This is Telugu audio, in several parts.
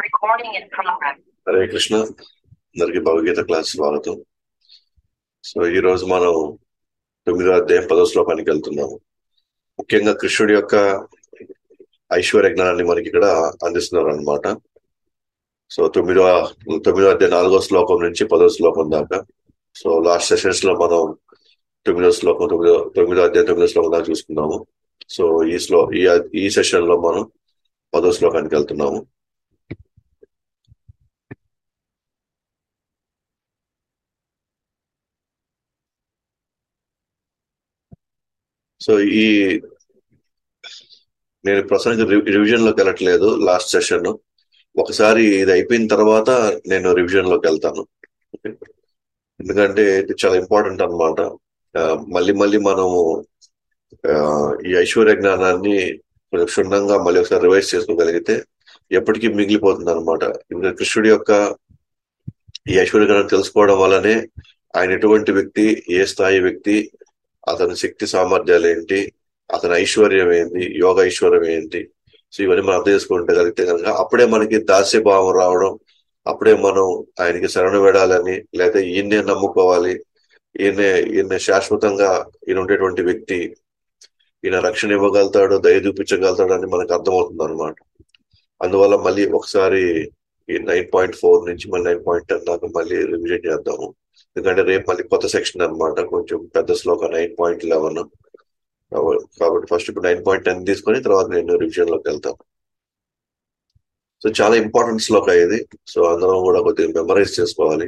Recording in progress. Hare Krishna అందరికి భగవద్గీత క్లాస్ స్వాగతం సో ఈ రోజు మనం తొమ్మిదో అధ్యాయం పదో శ్లోకానికి వెళ్తున్నాము ముఖ్యంగా కృష్ణుడి యొక్క ఐశ్వర్య జ్ఞానాన్ని మనకి ఇక్కడ అందిస్తున్నారు అనమాట సో తొమ్మిదో తొమ్మిదో అధ్యాయం నాలుగో శ్లోకం నుంచి పదో శ్లోకం దాకా సో లాస్ట్ సెషన్స్ లో మనం తొమ్మిదో శ్లోకం తొమ్మిదో తొమ్మిదో అధ్యాయం తొమ్మిదో శ్లోకం దాకా చూసుకున్నాము సో ఈ శ్లో ఈ ఈ సెషన్ లో మనం పదో శ్లోకానికి వెళ్తున్నాము సో ఈ నేను ప్రస్తుతానికి రివిజన్ లోకి వెళ్ళట్లేదు లాస్ట్ సెషన్ ఒకసారి ఇది అయిపోయిన తర్వాత నేను రివిజన్ లోకి వెళ్తాను ఎందుకంటే ఇది చాలా ఇంపార్టెంట్ అనమాట మళ్ళీ మళ్ళీ మనము ఆ, ఈ ఐశ్వర్య జ్ఞానాన్ని కొంచెం క్షుణ్ణంగా మళ్ళీ ఒకసారి రివైజ్ చేసుకోగలిగితే ఎప్పటికీ మిగిలిపోతుంది అనమాట ఇంకా కృష్ణుడి యొక్క ఈ ఐశ్వర్య జ్ఞానం తెలుసుకోవడం వల్లనే ఆయన ఎటువంటి వ్యక్తి ఏ స్థాయి వ్యక్తి అతని శక్తి సామర్థ్యాలు ఏంటి అతని ఐశ్వర్యం ఏంటి యోగ ఐశ్వర్యం ఏంటి సో ఇవన్నీ మనం అర్థం చేసుకుంటే కలిగితే కనుక అప్పుడే మనకి దాస్య భావం రావడం అప్పుడే మనం ఆయనకి శరణు వేడాలని లేదా ఈయన్నే నమ్ముకోవాలి ఈయన ఈయన శాశ్వతంగా ఈయన ఉండేటువంటి వ్యక్తి ఈయన రక్షణ ఇవ్వగలుగుతాడు దయ చూపించగలుగుతాడు అని మనకు అర్థమవుతుంది అనమాట అందువల్ల మళ్ళీ ఒకసారి ఈ నైన్ పాయింట్ ఫోర్ నుంచి మళ్ళీ నైన్ పాయింట్ టెన్ దాకా మళ్ళీ రివిజన్ చేద్దాము ఎందుకంటే రేపు మళ్ళీ కొత్త సెక్షన్ అన్నమాట కొంచెం పెద్ద శ్లోక నైన్ పాయింట్ లెవెన్ కాబట్టి ఫస్ట్ ఇప్పుడు నైన్ పాయింట్ టెన్ తీసుకొని తర్వాత నేను రివిజన్ లోకి వెళ్తాను సో చాలా ఇంపార్టెంట్ శ్లోక ఇది సో అందరం కూడా కొద్దిగా మెమరైజ్ చేసుకోవాలి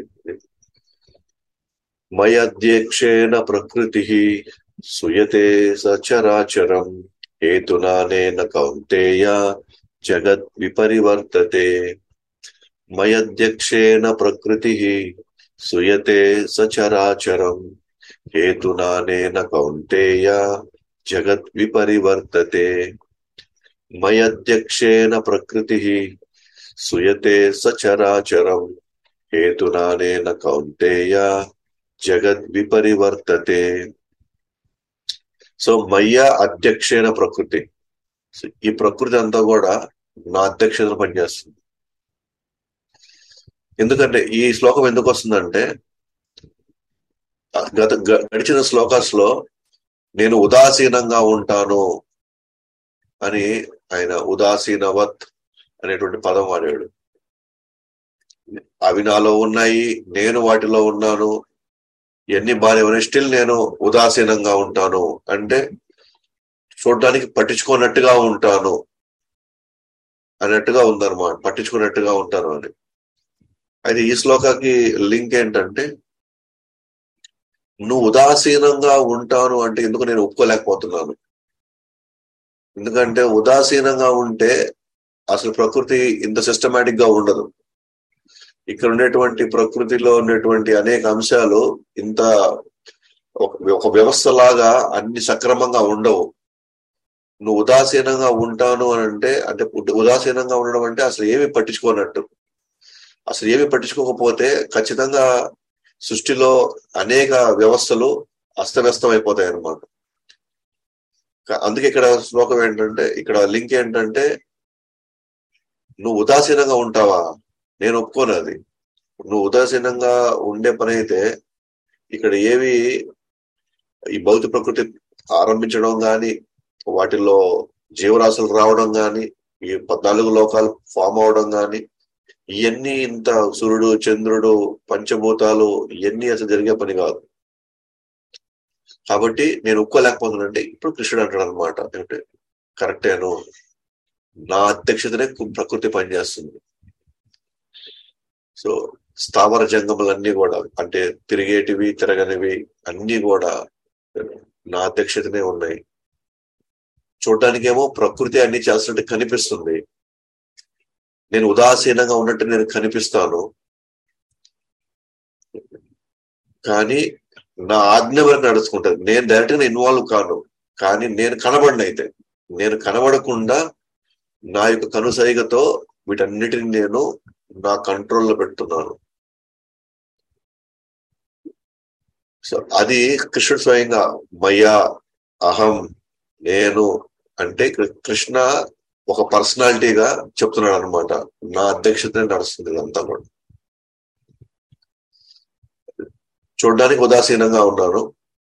మయధ్యక్షేణ ప్రకృతి సుయతే సచరాచరం హేతునానేన కౌంతేయ జగత్ విపరివర్తతే మయధ్యక్షేణ ప్రకృతి సుయతే సచరాచరం హేతునానేన కౌంతేయ జగత్ విపరివర్తతే మయధ్యక్షేణ ప్రకృతి సుయతే సచరాచరం హేతునానేన కౌంతేయ జగత్ విపరివర్తతే సో మయ్య అధ్యక్షేణ ప్రకృతి సో ఈ ప్రకృతి అంతా కూడా నా అధ్యక్షతను పనిచేస్తుంది ఎందుకంటే ఈ శ్లోకం ఎందుకు వస్తుందంటే గత గ- గడిచిన శ్లోకాస్ లో నేను ఉదాసీనంగా ఉంటాను అని ఆయన ఉదాసీనవత్ అనేటువంటి పదం వాడాడు అవి నాలో ఉన్నాయి నేను వాటిలో ఉన్నాను ఇవన్నీ బాగానే స్టిల్ నేను ఉదాసీనంగా ఉంటాను అంటే చూడడానికి పట్టించుకోనట్టుగా ఉంటాను అన్నట్టుగా ఉందన్నమాట పట్టించుకున్నట్టుగా ఉంటాను అని అయితే ఈ శ్లోకాకి లింక్ ఏంటంటే నువ్వు ఉదాసీనంగా ఉంటాను అంటే ఎందుకు నేను ఒప్పుకోలేకపోతున్నాను ఎందుకంటే ఉదాసీనంగా ఉంటే అసలు ప్రకృతి ఇంత సిస్టమేటిక్ గా ఉండదు ఇక్కడ ఉండేటువంటి ప్రకృతిలో ఉండేటువంటి అనేక అంశాలు ఇంత ఒక ఒక వ్యవస్థ లాగా అన్ని సక్రమంగా ఉండవు నువ్వు ఉదాసీనంగా ఉంటాను అని అంటే అంటే ఉద- ఉదాసీనంగా ఉండడం అంటే అసలు ఏమి పట్టించుకోనట్టు అసలు ఏమి పట్టించుకోకపోతే ఖచ్చితంగా సృష్టిలో అనేక వ్యవస్థలు అస్తవ్యస్తం అయిపోతాయి అన్నమాట క- అందుకే ఇక్కడ శ్లోకం ఏంటంటే ఇక్కడ లింక్ ఏంటంటే నువ్వు ఉదాసీనంగా ఉంటావా నేను ఒప్పుకోను అది నువ్వు ఉదాసీనంగా ఉండే పని అయితే ఇక్కడ ఏవి ఈ భౌతిక ప్రకృతి ఆరంభించడం గాని వాటిల్లో జీవరాశులు రావడం గాని ఈ పద్నాలుగు లోకాలు ఫామ్ అవడం గాని ఇవన్నీ ఇంత సూర్యుడు చంద్రుడు పంచభూతాలు ఇవన్నీ అసలు జరిగే పని కాదు కాబట్టి నేను ఒప్పుకోలేకపోతున్నానంటే ఇప్పుడు కృష్ణుడు అంటాడు అనమాట అంటే కరెక్టేను నా అధ్యక్షతనే కు- ప్రకృతి పనిచేస్తుంది సో స్థావర జంగములన్నీ కూడా అంటే తిరిగేటివి తిరగనివి అన్ని కూడా నా అధ్యక్షతనే ఉన్నాయి చూడటానికేమో ప్రకృతి అన్ని చేస్తున్నట్టు కనిపిస్తుంది నేను ఉదాసీనంగా ఉన్నట్టు నేను కనిపిస్తాను కానీ నా ఆజ్ఞ వరకు నడుచుకుంటాను నేను డైరెక్ట్ గా ఇన్వాల్వ్ కాను కానీ నేను కనబడిన అయితే నేను కనబడకుండా నా యొక్క కనుసైగతో వీటన్నిటిని నేను నా కంట్రోల్లో పెడుతున్నాను సో అది కృష్ణుడు స్వయంగా మయ్యా అహం నేను అంటే కృ- కృష్ణ ఒక పర్సనాలిటీగా చెప్తున్నాడు అనమాట నా అధ్యక్షతనే నడుస్తుంది ఇదంతా కూడా చూడడానికి ఉదాసీనంగా ఉన్నాను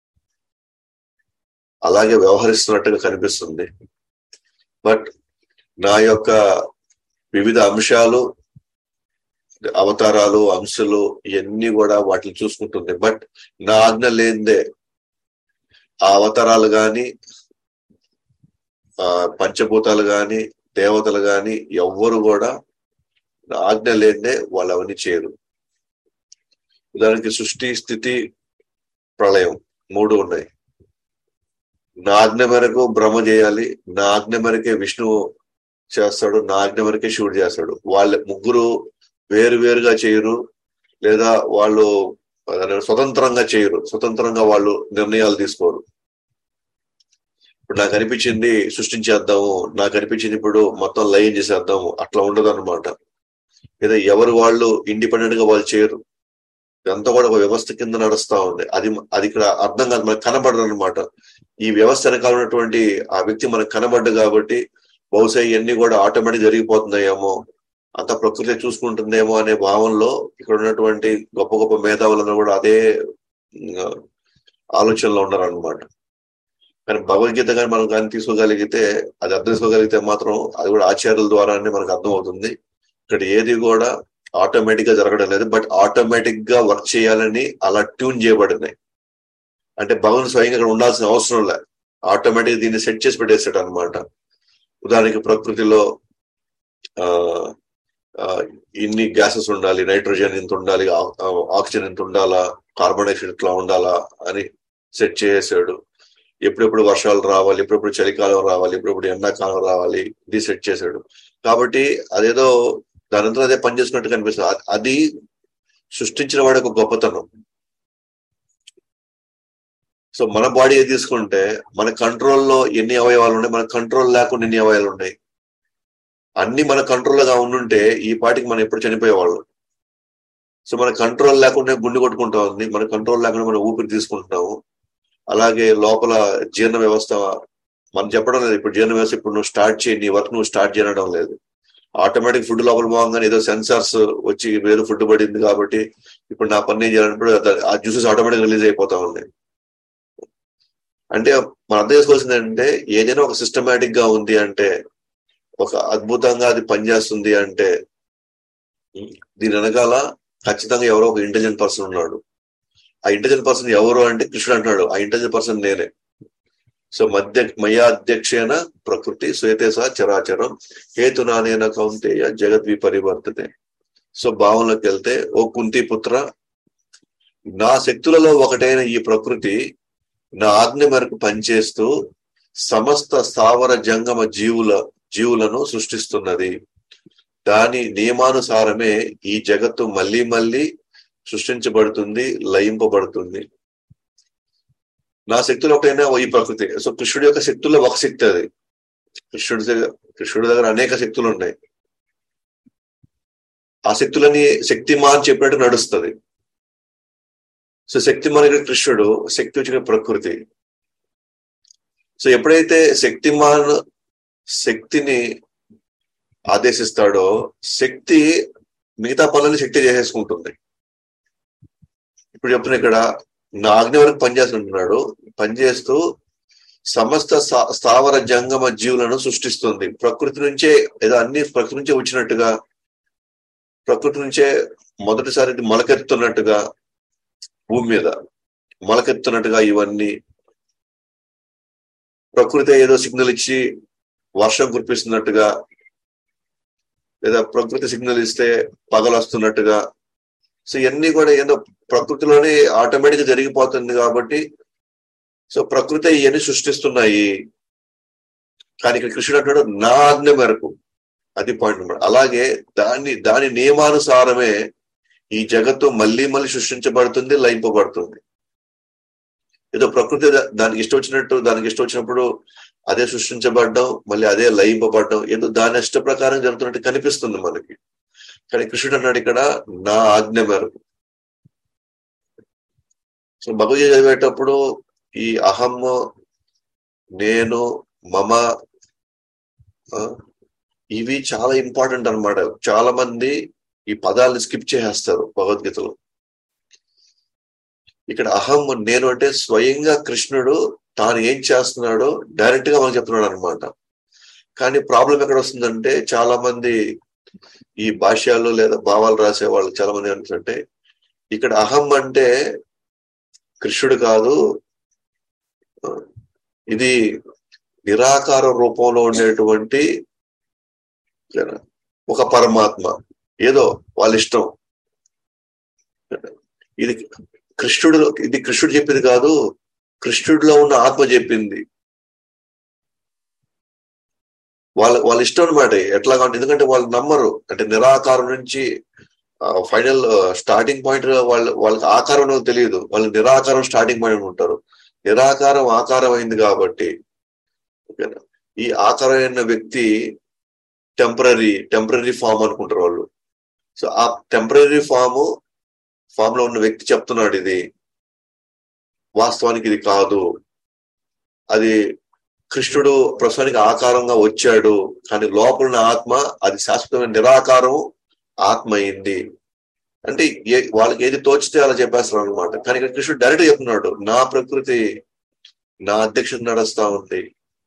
అలాగే వ్యవహరిస్తున్నట్టుగా కనిపిస్తుంది బట్ నా యొక్క వివిధ అంశాలు అవతారాలు అంశాలు ఇవన్నీ కూడా వాటిని చూసుకుంటుంది బట్ నా ఆజ్ఞ లేనిదే ఆ అవతారాలు గాని ఆ పంచభూతాలు గాని దేవతలు గాని ఎవ్వరు కూడా నా ఆజ్ఞ లేనిదే వాళ్ళు అవన్నీ చేయరు ఉదాహరణకి సృష్టి స్థితి ప్రళయం మూడు ఉన్నాయి నా ఆజ్ఞ మేరకు బ్రహ్మ చేయాలి నా ఆజ్ఞ మేరకే విష్ణువు చేస్తాడు నా ఆజ్ఞ మేరకే శివుడు చేస్తాడు వాళ్ళ ముగ్గురు వేరు వేరుగా చేయరు లేదా వాళ్ళు స్వతంత్రంగా చేయరు స్వతంత్రంగా వాళ్ళు నిర్ణయాలు తీసుకోరు ఇప్పుడు నాకు అనిపించింది సృష్టించేద్దాము నాకు అనిపించింది ఇప్పుడు మొత్తం లయం చేసేద్దాము అట్లా ఉండదు అనమాట లేదా ఎవరు వాళ్ళు ఇండిపెండెంట్ గా వాళ్ళు చేయరు ఇదంతా కూడా ఒక వ్యవస్థ కింద నడుస్తా ఉంది అది అది ఇక్కడ అర్థం కాదు మనకు కనబడదు అనమాట ఈ వ్యవస్థ వెనకాల ఉన్నటువంటి ఆ వ్యక్తి మనకు కనబడ్డు కాబట్టి బహుశా ఇవన్నీ కూడా ఆటోమేటిక్ జరిగిపోతున్నాయేమో అంత ప్రకృతి చూసుకుంటుందేమో అనే భావంలో ఇక్కడ ఉన్నటువంటి గొప్ప గొప్ప మేధావులను కూడా అదే ఆలోచనలో ఉన్నారనమాట కానీ భగవద్గీత కానీ మనం కానీ తీసుకోగలిగితే అది అర్థం చేసుకోగలిగితే మాత్రం అది కూడా ఆచార్యుల ద్వారానే మనకు అర్థం అవుతుంది ఇక్కడ ఏది కూడా ఆటోమేటిక్ గా జరగడం లేదు బట్ ఆటోమేటిక్ గా వర్క్ చేయాలని అలా ట్యూన్ చేయబడినాయి అంటే భగవంతు స్వయంగా ఇక్కడ ఉండాల్సిన అవసరం లే ఆటోమేటిక్ దీన్ని సెట్ చేసి పెట్టేసాడు అనమాట ఉదాహరణకి ప్రకృతిలో ఆ ఇన్ని గ్యాసెస్ ఉండాలి నైట్రోజన్ ఇంత ఉండాలి ఆక్సిజన్ ఇంత ఉండాలా కార్బన్ డైఆక్సైడ్ ఇట్లా ఉండాలా అని సెట్ చేసాడు ఎప్పుడెప్పుడు వర్షాలు రావాలి ఎప్పుడెప్పుడు చలికాలం రావాలి ఎప్పుడెప్పుడు ఎండాకాలం రావాలి ఇది సెట్ చేశాడు కాబట్టి అదేదో దానంతా అదే పనిచేసుకున్నట్టు కనిపిస్తుంది అది సృష్టించిన వాడి ఒక గొప్పతనం సో మన బాడీ తీసుకుంటే మన కంట్రోల్లో ఎన్ని అవయవాలు ఉన్నాయి మన కంట్రోల్ లేకుండా ఎన్ని అవయవాలు ఉన్నాయి అన్ని మన కంట్రోల్గా ఉండుంటే ఈ పాటికి మనం ఎప్పుడు చనిపోయేవాళ్ళం సో మన కంట్రోల్ లేకుండా గుండె కొట్టుకుంటా ఉంది మన కంట్రోల్ లేకుండా మనం ఊపిరి తీసుకుంటున్నాము అలాగే లోపల జీర్ణ వ్యవస్థ మనం చెప్పడం లేదు ఇప్పుడు జీర్ణ వ్యవస్థ ఇప్పుడు నువ్వు స్టార్ట్ చేయి నీ వర్క్ నువ్వు స్టార్ట్ చేయడం లేదు ఆటోమేటిక్ ఫుడ్ లోపల పోగానే ఏదో సెన్సార్స్ వచ్చి వేరు ఫుడ్ పడింది కాబట్టి ఇప్పుడు నా పని ఏం చేయాలన్నప్పుడు ఆ జ్యూసెస్ ఆటోమేటిక్ రిలీజ్ అయిపోతా ఉన్నాయి అంటే మనం అర్థం చేసుకోవాల్సింది ఏంటంటే ఏదైనా ఒక సిస్టమేటిక్ గా ఉంది అంటే ఒక అద్భుతంగా అది పనిచేస్తుంది అంటే దీని వెనకాల ఖచ్చితంగా ఎవరో ఒక ఇంటెలిజెంట్ పర్సన్ ఉన్నాడు ఆ ఇంటెలిజెంట్ పర్సన్ ఎవరు అంటే కృష్ణుడు అంటున్నాడు ఆ ఇంటెలిజెంట్ పర్సన్ నేనే సో మధ్య మయా అధ్యక్షేన ప్రకృతి శ్వేతేస చరాచరం హేతునానేన కౌంతేయ జగద్వి పరివర్తతే సో భావంలోకి వెళ్తే ఓ కుంతి పుత్ర నా శక్తులలో ఒకటైన ఈ ప్రకృతి నా ఆజ్ఞ మేరకు పనిచేస్తూ సమస్త స్థావర జంగమ జీవుల జీవులను సృష్టిస్తున్నది దాని నియమానుసారమే ఈ జగత్తు మళ్ళీ మళ్ళీ సృష్టించబడుతుంది లయింపబడుతుంది నా శక్తులు ఒకటైనా ఈ ప్రకృతి సో కృష్ణుడి యొక్క శక్తుల్లో ఒక శక్తి అది కృష్ణుడి కృష్ణుడి దగ్గర అనేక శక్తులు ఉన్నాయి ఆ శక్తులని శక్తిమాన్ చెప్పినట్టు నడుస్తుంది సో శక్తిమాన్ ఇక్కడ కృష్ణుడు శక్తి వచ్చిన ప్రకృతి సో ఎప్పుడైతే శక్తిమాన్ శక్తిని ఆదేశిస్తాడో శక్తి మిగతా పనులని శక్తి చేసేసుకుంటుంది ఇప్పుడు చెప్తున్నా ఇక్కడ నా ఆజ్ఞ వరకు పనిచేస్తుంటున్నాడు పనిచేస్తూ సమస్త స్థావర జంగమ జీవులను సృష్టిస్తుంది ప్రకృతి నుంచే ఏదో అన్ని ప్రకృతి నుంచే వచ్చినట్టుగా ప్రకృతి నుంచే మొదటిసారి మొలకెత్తున్నట్టుగా భూమి మీద మొలకెత్తున్నట్టుగా ఇవన్నీ ప్రకృతి ఏదో సిగ్నల్ ఇచ్చి వర్షం కురిపిస్తున్నట్టుగా లేదా ప్రకృతి సిగ్నల్ ఇస్తే పగలు వస్తున్నట్టుగా సో ఇవన్నీ కూడా ఏదో ప్రకృతిలోనే ఆటోమేటిక్ జరిగిపోతుంది కాబట్టి సో ప్రకృతి ఇవన్నీ సృష్టిస్తున్నాయి కానీ ఇక్కడ కృష్ణుడు అంటాడు నా ఆజ్ఞ మేరకు అది పాయింట్ అనమాట అలాగే దాని దాని నియమానుసారమే ఈ జగత్తు మళ్ళీ మళ్ళీ సృష్టించబడుతుంది లయింపబడుతుంది ఏదో ప్రకృతి దానికి ఇష్టం వచ్చినట్టు దానికి ఇష్టం వచ్చినప్పుడు అదే సృష్టించబడ్డం మళ్ళీ అదే లయింపబడ్డం ఏదో దాని ఇష్ట ప్రకారం జరుగుతున్నట్టు కనిపిస్తుంది మనకి కానీ కృష్ణుడు అన్నాడు ఇక్కడ నా ఆజ్ఞ మేరకు సో భగవద్గీత చదివేటప్పుడు ఈ అహం నేను మమ ఇవి చాలా ఇంపార్టెంట్ అన్నమాట చాలా మంది ఈ పదాలను స్కిప్ చేసేస్తారు భగవద్గీతలో ఇక్కడ అహం నేను అంటే స్వయంగా కృష్ణుడు తాను ఏం చేస్తున్నాడో డైరెక్ట్ గా మనకు చెప్తున్నాడు అనమాట కానీ ప్రాబ్లం ఎక్కడ వస్తుందంటే చాలా మంది ఈ భాష్యాలు లేదా భావాలు రాసే వాళ్ళు చాలా మంది ఏమంటారంటే ఇక్కడ అహం అంటే కృష్ణుడు కాదు ఇది నిరాకార రూపంలో ఉండేటువంటి ఒక పరమాత్మ ఏదో వాళ్ళ ఇష్టం ఇది కృష్ణుడు ఇది కృష్ణుడు చెప్పింది కాదు కృష్ణుడిలో ఉన్న ఆత్మ చెప్పింది వాళ్ళ వాళ్ళ ఇష్టం అనమాట ఎట్లాగా ఉంటుంది ఎందుకంటే వాళ్ళు నమ్మరు అంటే నిరాకారం నుంచి ఫైనల్ స్టార్టింగ్ పాయింట్ వాళ్ళు వాళ్ళకి ఆకారం అనేది తెలియదు వాళ్ళు నిరాకారం స్టార్టింగ్ పాయింట్ ఉంటారు నిరాకారం ఆకారం అయింది కాబట్టి ఓకేనా ఈ ఆకారమైన వ్యక్తి టెంపరీ టెంపరీ ఫామ్ అనుకుంటారు వాళ్ళు సో ఆ టెంపరీ ఫామ్ ఫామ్ లో ఉన్న వ్యక్తి చెప్తున్నాడు ఇది వాస్తవానికి ఇది కాదు అది కృష్ణుడు ప్రస్తుతానికి ఆకారంగా వచ్చాడు కానీ లోపల ఉన్న ఆత్మ అది శాశ్వతమైన నిరాకారం ఆత్మ అయింది అంటే ఏ వాళ్ళకి ఏది తోచితే అలా చెప్పేస్తారు అనమాట కానీ ఇక్కడ కృష్ణుడు డైరెక్ట్ చెప్తున్నాడు నా ప్రకృతి నా అధ్యక్షత నడుస్తా ఉంది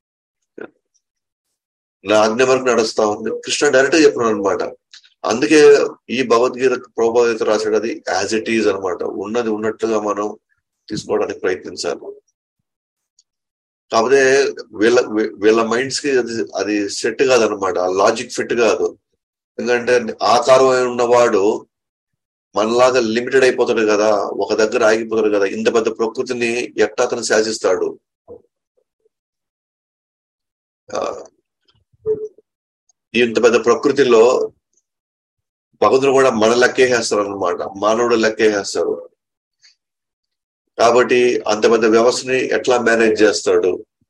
నా ఆజ్ఞ వరకు నడుస్తా ఉంది కృష్ణ డైరెక్ట్ చెప్తున్నాడు అనమాట అందుకే ఈ భగవద్గీత ప్రభావిత రాశాడు అది యాజ్ ఇట్ ఈజ్ అనమాట ఉన్నది ఉన్నట్టుగా మనం తీసుకోవడానికి ప్రయత్నించాలి కాకపోతే వీళ్ళ వీళ్ళ మైండ్స్ కి అది అది సెట్ కాదనమాట లాజిక్ ఫిట్ కాదు ఎందుకంటే ఆకారం ఉన్నవాడు మనలాగా లిమిటెడ్ అయిపోతాడు కదా ఒక దగ్గర ఆగిపోతాడు కదా ఇంత పెద్ద ప్రకృతిని ఎట్టా అతను శాసిస్తాడు ఇంత పెద్ద ప్రకృతిలో భగవంతుడు కూడా మన లెక్కేసేస్తారు అనమాట మానవుడు లెక్కేసేస్తారు కాబట్టి అంత పెద్ద వ్యవస్థని ఎట్లా మేనేజ్ చేస్తాడు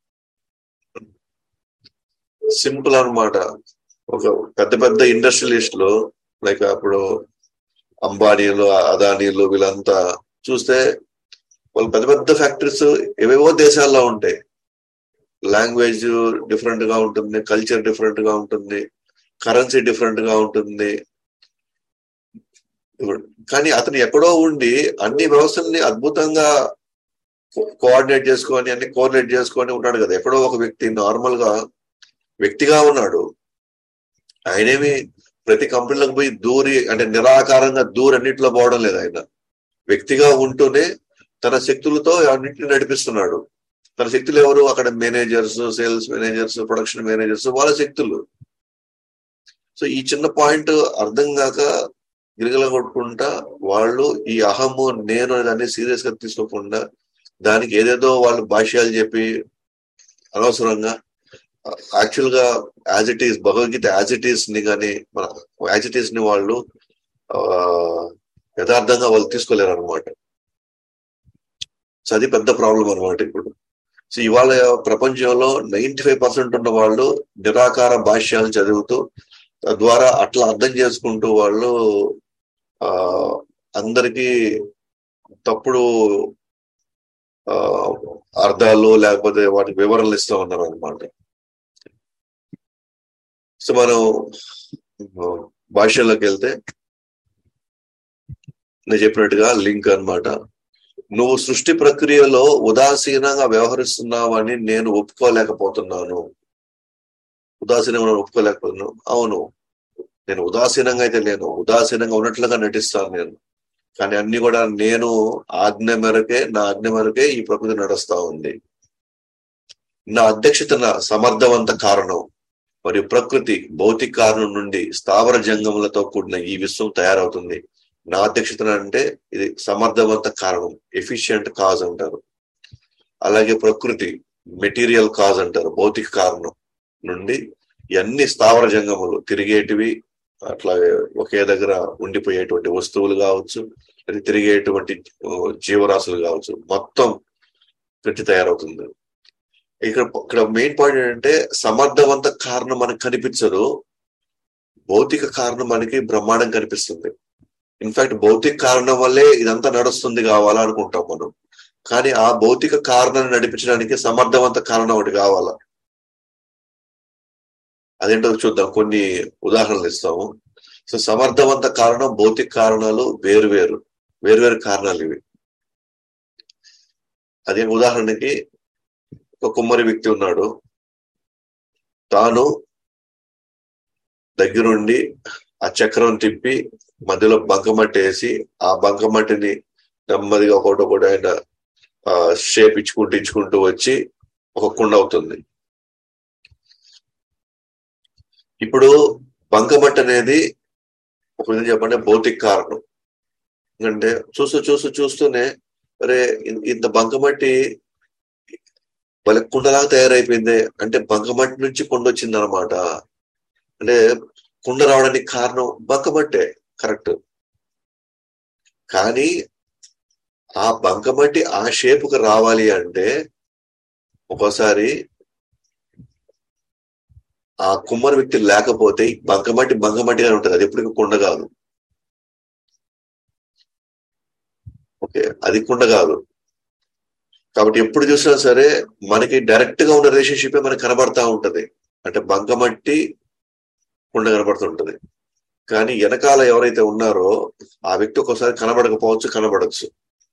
సింపుల్ అనమాట ఒక పెద్ద పెద్ద ఇండస్ట్రియలిస్టులు లైక్ అప్పుడు అంబానీలు అదానీలు వీళ్ళంతా చూస్తే వాళ్ళు పెద్ద పెద్ద ఫ్యాక్టరీస్ ఏవేవో దేశాల్లో ఉంటాయి లాంగ్వేజ్ డిఫరెంట్ గా ఉంటుంది కల్చర్ డిఫరెంట్ గా ఉంటుంది కరెన్సీ డిఫరెంట్ గా ఉంటుంది కానీ అతను ఎక్కడో ఉండి అన్ని వ్యవస్థల్ని అద్భుతంగా కోఆర్డినేట్ చేసుకొని అన్ని కోఆర్డినేట్ చేసుకొని ఉన్నాడు కదా ఎక్కడో ఒక వ్యక్తి నార్మల్ గా వ్యక్తిగా ఉన్నాడు ఆయనేమి ప్రతి కంపెనీలకు పోయి దూరి అంటే నిరాకారంగా దూరి అన్నింటిలో పోవడం లేదు ఆయన వ్యక్తిగా ఉంటూనే తన శక్తులతో అన్నింటిని నడిపిస్తున్నాడు తన శక్తులు ఎవరు అక్కడ managers sales managers production managers వాళ్ళ శక్తులు సో ఈ చిన్న పాయింట్ అర్థం కాక గిరిగల కొట్టుకుంటా వాళ్ళు ఈ అహము నేను అనేది సీరియస్ గా తీసుకోకుండా దానికి ఏదేదో వాళ్ళు భాష్యాలు చెప్పి అనవసరంగా యాక్చువల్ గా as it is Bhagavad Gita as it is ని కానీ మన యాజ్ ఇట్ ఈస్ ని వాళ్ళు ఆ యథార్థంగా వాళ్ళు తీసుకోలేరు అనమాట సో అది పెద్ద ప్రాబ్లం అనమాట ఇప్పుడు సో ఇవాళ ప్రపంచంలో నైన్టీ ఫైవ్ పర్సెంట్ ఉన్న వాళ్ళు నిరాకార భాష్యాలు చదువుతూ తద్వారా అట్లా అర్థం చేసుకుంటూ వాళ్ళు ఆ అందరికీ తప్పుడు ఆ అర్థాలు లేకపోతే వాటికి వివరణలు ఇస్తూ ఉన్నారు అనమాట సో మనం భాషల్లోకి వెళ్తే నేను చెప్పినట్టుగా లింక్ అనమాట నువ్వు సృష్టి ప్రక్రియలో ఉదాసీనంగా వ్యవహరిస్తున్నావని నేను ఒప్పుకోలేకపోతున్నాను ఉదాసీనంగా ఒప్పుకోలేకపోతున్నాను అవును నేను ఉదాసీనంగా అయితే లేను ఉదాసీనంగా ఉన్నట్లుగా నటిస్తాను నేను కానీ అన్ని కూడా నేను ఆజ్ఞ మేరకే నా ఆజ్ఞ మేరకే ఈ ప్రకృతి నడుస్తా ఉంది నా అధ్యక్షత నా సమర్థవంత కారణం మరియు ప్రకృతి భౌతిక కారణం నుండి స్థావర జంగములతో కూడిన ఈ విశ్వం తయారవుతుంది నా అధ్యక్షత అంటే ఇది సమర్థవంత కారణం ఎఫిషియంట్ కాజ్ అంటారు అలాగే ప్రకృతి మెటీరియల్ కాజ్ అంటారు భౌతిక కారణం నుండి ఇవన్నీ స్థావర జంగములు తిరిగేటివి అట్లాగే ఒకే దగ్గర ఉండిపోయేటువంటి వస్తువులు కావచ్చు అది తిరిగేటువంటి జీవరాశులు కావచ్చు మొత్తం గట్టి తయారవుతుంది ఇక్కడ ఇక్కడ మెయిన్ పాయింట్ ఏంటంటే సమర్థవంత కారణం మనకు కనిపించదు భౌతిక కారణం మనకి బ్రహ్మాండం కనిపిస్తుంది ఇన్ఫాక్ట్ భౌతిక కారణం వల్లే ఇదంతా నడుస్తుంది కావాలా అనుకుంటాం మనం కానీ ఆ భౌతిక కారణాన్ని నడిపించడానికి సమర్థవంత కారణం ఒకటి కావాలా అదేంటో చూద్దాం కొన్ని ఉదాహరణలు ఇస్తాము సో సమర్థవంత కారణం భౌతిక కారణాలు వేరు వేరు వేరు వేరు కారణాలు ఇవి అదే ఉదాహరణకి ఒక కుమ్మరి వ్యక్తి ఉన్నాడు తాను దగ్గరుండి ఆ చక్రం తిప్పి మధ్యలో బంకమట్టి వేసి ఆ బంకమట్టిని నెమ్మదిగా ఒకటి ఒకటి ఆయన షేప్ ఇచ్చుకుంటూ ఇచ్చుకుంటూ వచ్చి ఒక కుండ అవుతుంది ఇప్పుడు బంకమట్టి అనేది ఒక విధంగా చెప్పండి భౌతిక కారణం ఎందుకంటే చూస్తూ చూస్తూ చూస్తూనే అరే ఇంత బంకమట్టి వాళ్ళ కుండలాగా తయారైపోయింది అంటే బంకమట్టి నుంచి కుండ వచ్చింది అనమాట అంటే కుండ రావడానికి కారణం బంకమట్టే కరెక్ట్ కానీ ఆ బంకమట్టి ఆ షేపుకి రావాలి అంటే ఒక్కోసారి ఆ కుమ్మరి వ్యక్తి లేకపోతే బంకమట్టి బంకమట్టిగా ఉంటుంది అది ఎప్పటికీ కుండ కాదు ఓకే అది కుండ కాదు కాబట్టి ఎప్పుడు చూసినా సరే మనకి డైరెక్ట్ గా ఉన్న రిలేషన్షిప్ మనకి కనబడతా ఉంటది అంటే బంకమట్టి కుండ కనబడుతుంటది కానీ వెనకాల ఎవరైతే ఉన్నారో ఆ వ్యక్తి ఒక్కోసారి కనబడకపోవచ్చు కనబడచ్చు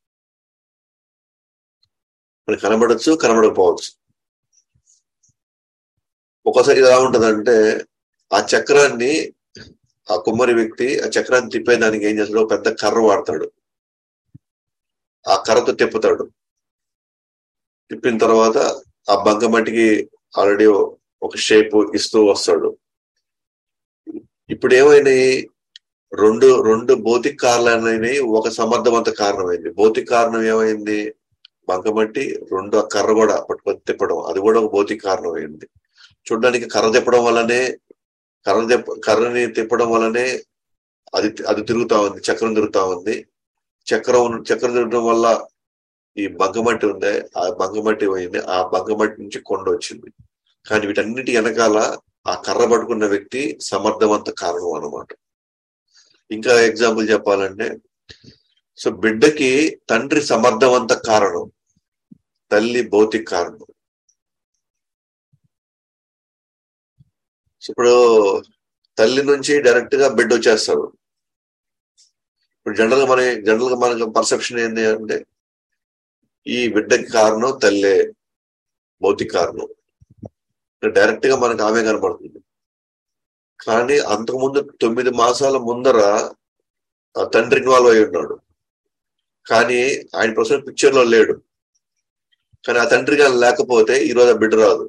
మనకి కనబడచ్చు కనబడకపోవచ్చు ఒక్కోసారి ఎలా ఉంటదంటే ఆ చక్రాన్ని ఆ కుమ్మరి వ్యక్తి ఆ చక్రాన్ని తిప్పేదానికి ఏం చేస్తాడు పెద్ద కర్ర వాడతాడు ఆ కర్రతో తిప్పుతాడు తిప్పిన తర్వాత ఆ బంకమట్టికి ఆల్రెడీ ఒక షేప్ ఇస్తూ వస్తాడు ఇప్పుడు ఏమైనాయి రెండు రెండు భౌతిక కారణాలైనవి ఒక సమర్థవంత కారణమైంది భౌతిక కారణం ఏమైంది బంకమట్టి రెండు ఆ కర్ర కూడా పట్టుకొని తిప్పడం అది కూడా ఒక భౌతిక కారణం అయింది చూడడానికి కర్ర తిప్పడం వల్లనే కర్ర తిప్ప కర్రని తిప్పడం వల్లనే అది అది తిరుగుతా ఉంది చక్రం తిరుగుతా ఉంది చక్రం చక్రం తిరగడం వల్ల ఈ బంకమట్టి ఉంది ఆ బంకమట్టి పోయింది ఆ బంకమట్టి నుంచి కొండ వచ్చింది కానీ వీటన్నిటి వెనకాల ఆ కర్ర పట్టుకున్న వ్యక్తి సమర్థవంత కారణం అనమాట ఇంకా ఎగ్జాంపుల్ చెప్పాలంటే సో బిడ్డకి తండ్రి సమర్థవంత కారణం తల్లి భౌతిక కారణం ఇప్పుడు తల్లి నుంచి డైరెక్ట్ గా బిడ్డ వచ్చేస్తాడు ఇప్పుడు జనరల్ గా మన జనరల్ గా మనకు పర్సెప్షన్ ఏంటి అంటే ఈ బిడ్డకి కారణం తల్లే భౌతిక కారణం డైరెక్ట్ గా మనకు ఆమె కనబడుతుంది కానీ అంతకుముందు తొమ్మిది మాసాల ముందర ఆ తండ్రి ఇన్వాల్వ్ అయి ఉన్నాడు కానీ ఆయన ప్రస్తుతం పిక్చర్ లో లేడు కానీ ఆ తండ్రి గారు లేకపోతే ఈ రోజు ఆ బిడ్డ రాదు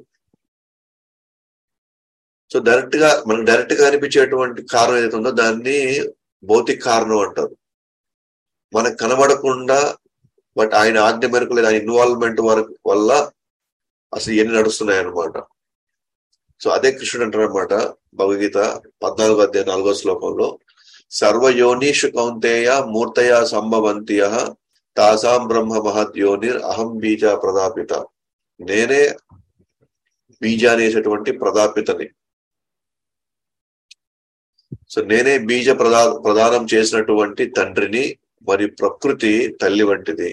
సో డైరెక్ట్ గా మనకు డైరెక్ట్ గా అనిపించేటువంటి కారణం ఏదైతే ఉందో దాన్ని భౌతిక కారణం అంటారు మనకు కనబడకుండా బట్ ఆయన ఆజ్ఞ మేరకు లేదా ఇన్వాల్వ్మెంట్ వరకు వల్ల అసలు ఎన్ని నడుస్తున్నాయి అనమాట సో అదే కృష్ణుడు అంటారు అనమాట భగవద్గీత పద్నాలుగో అధ్యాయ నాలుగో శ్లోకంలో సర్వయోనిషు కౌంతేయ మూర్తయ సంభవంతియ తాసాం బ్రహ్మ మహద్యోనిర్ అహం బీజ ప్రదాపిత నేనే బీజ అనేటటువంటి ప్రదాపితని సో నేనే బీజ ప్రదా ప్రదానం చేసినటువంటి తండ్రిని మరి ప్రకృతి తల్లి వంటిది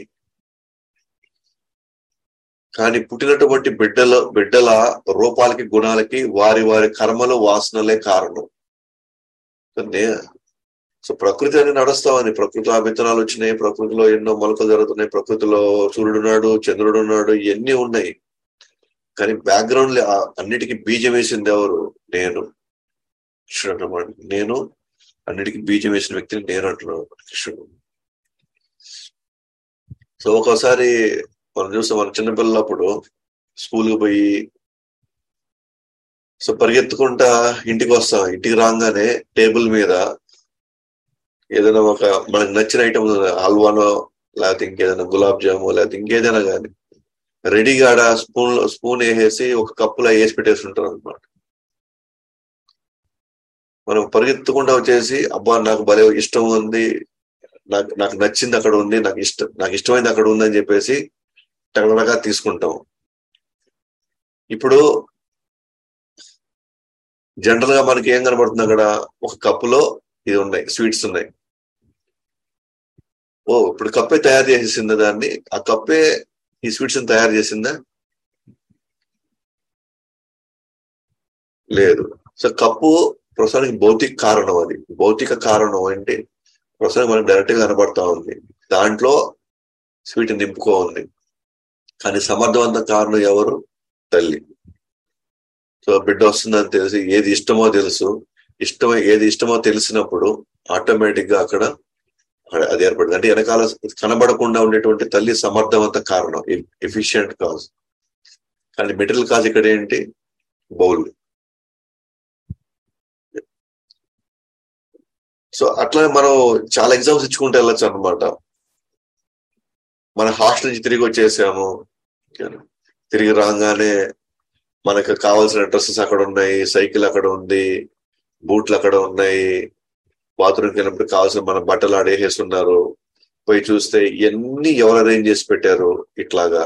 కానీ పుట్టినటువంటి బిడ్డల బిడ్డల రూపాలకి గుణాలకి వారి వారి కర్మలు వాసనలే కారణం సో ప్రకృతి అని నడుస్తామని ప్రకృతిలో విత్తనాలు వచ్చినాయి ప్రకృతిలో ఎన్నో మొలకలు జరుగుతున్నాయి ప్రకృతిలో సూర్యుడున్నాడు చంద్రుడు ఉన్నాడు ఇవన్నీ ఉన్నాయి కానీ బ్యాక్గ్రౌండ్ అన్నిటికీ బీజం వేసింది ఎవరు నేను కృష్ణుడు అన్నమాట నేను అన్నిటికీ బీజం వేసిన వ్యక్తిని నేను అంటున్నాను కృష్ణుడు సో ఒక్కోసారి మనం చూస్తాం మన చిన్నపిల్లలప్పుడు స్కూల్కి పోయి సో పరిగెత్తుకుంటా ఇంటికి వస్తాం ఇంటికి రాగానే టేబుల్ మీద ఏదైనా ఒక మనకు నచ్చిన ఐటమ్ హల్వానో లేకపోతే ఇంకేదైనా గులాబ్ జాము లేకపోతే ఇంకేదైనా కానీ రెడీగా ఆడ స్పూన్ స్పూన్ వేసేసి ఒక కప్పులో వేసి పెట్టేసి ఉంటారు అనమాట మనం పరిగెత్తుకుంటా వచ్చేసి అబ్బా నాకు భలే ఇష్టం ఉంది నాకు నాకు నచ్చింది అక్కడ ఉంది నాకు ఇష్టం నాకు ఇష్టమైంది అక్కడ ఉందని చెప్పేసి టగడగా తీసుకుంటాం ఇప్పుడు జనరల్ గా మనకి ఏం కనబడుతుంది అక్కడ ఒక కప్పులో ఇది ఉన్నాయి స్వీట్స్ ఉన్నాయి ఓ ఇప్పుడు కప్పే తయారు చేసేసిందా దాన్ని ఆ కప్పే ఈ స్వీట్స్ తయారు చేసిందా లేదు సో కప్పు ప్రస్తుతానికి భౌతిక కారణం అది భౌతిక కారణం అంటే ప్రస్తుతానికి మనకు డైరెక్ట్ గా కనబడతా ఉంది దాంట్లో స్వీట్ నింపుకో ఉంది కానీ సమర్థవంత కారణం ఎవరు తల్లి సో బిడ్డ వస్తుందని తెలిసి ఏది ఇష్టమో తెలుసు ఇష్టమో ఏది ఇష్టమో తెలిసినప్పుడు ఆటోమేటిక్ గా అక్కడ అది ఏర్పడింది అంటే వెనకాల కనబడకుండా ఉండేటువంటి తల్లి సమర్థవంత కారణం ఎఫిషియంట్ కాజ్ కానీ మెటీరియల్ కాజ్ ఇక్కడ ఏంటి బౌల్ సో అట్లా మనం చాలా ఎగ్జామ్స్ ఇచ్చుకుంటూ వెళ్ళొచ్చు అనమాట మన హాస్టల్ నుంచి తిరిగి వచ్చేసాము తిరిగి రాగానే మనకు కావాల్సిన డ్రెస్సెస్ అక్కడ ఉన్నాయి సైకిల్ అక్కడ ఉంది బూట్లు అక్కడ ఉన్నాయి బాత్రూమ్కి వెళ్ళినప్పుడు కావాల్సిన మన బట్టలు ఆడేసేస్తున్నారు పోయి చూస్తే ఇవన్నీ ఎవరు అరేంజ్ చేసి పెట్టారు ఇట్లాగా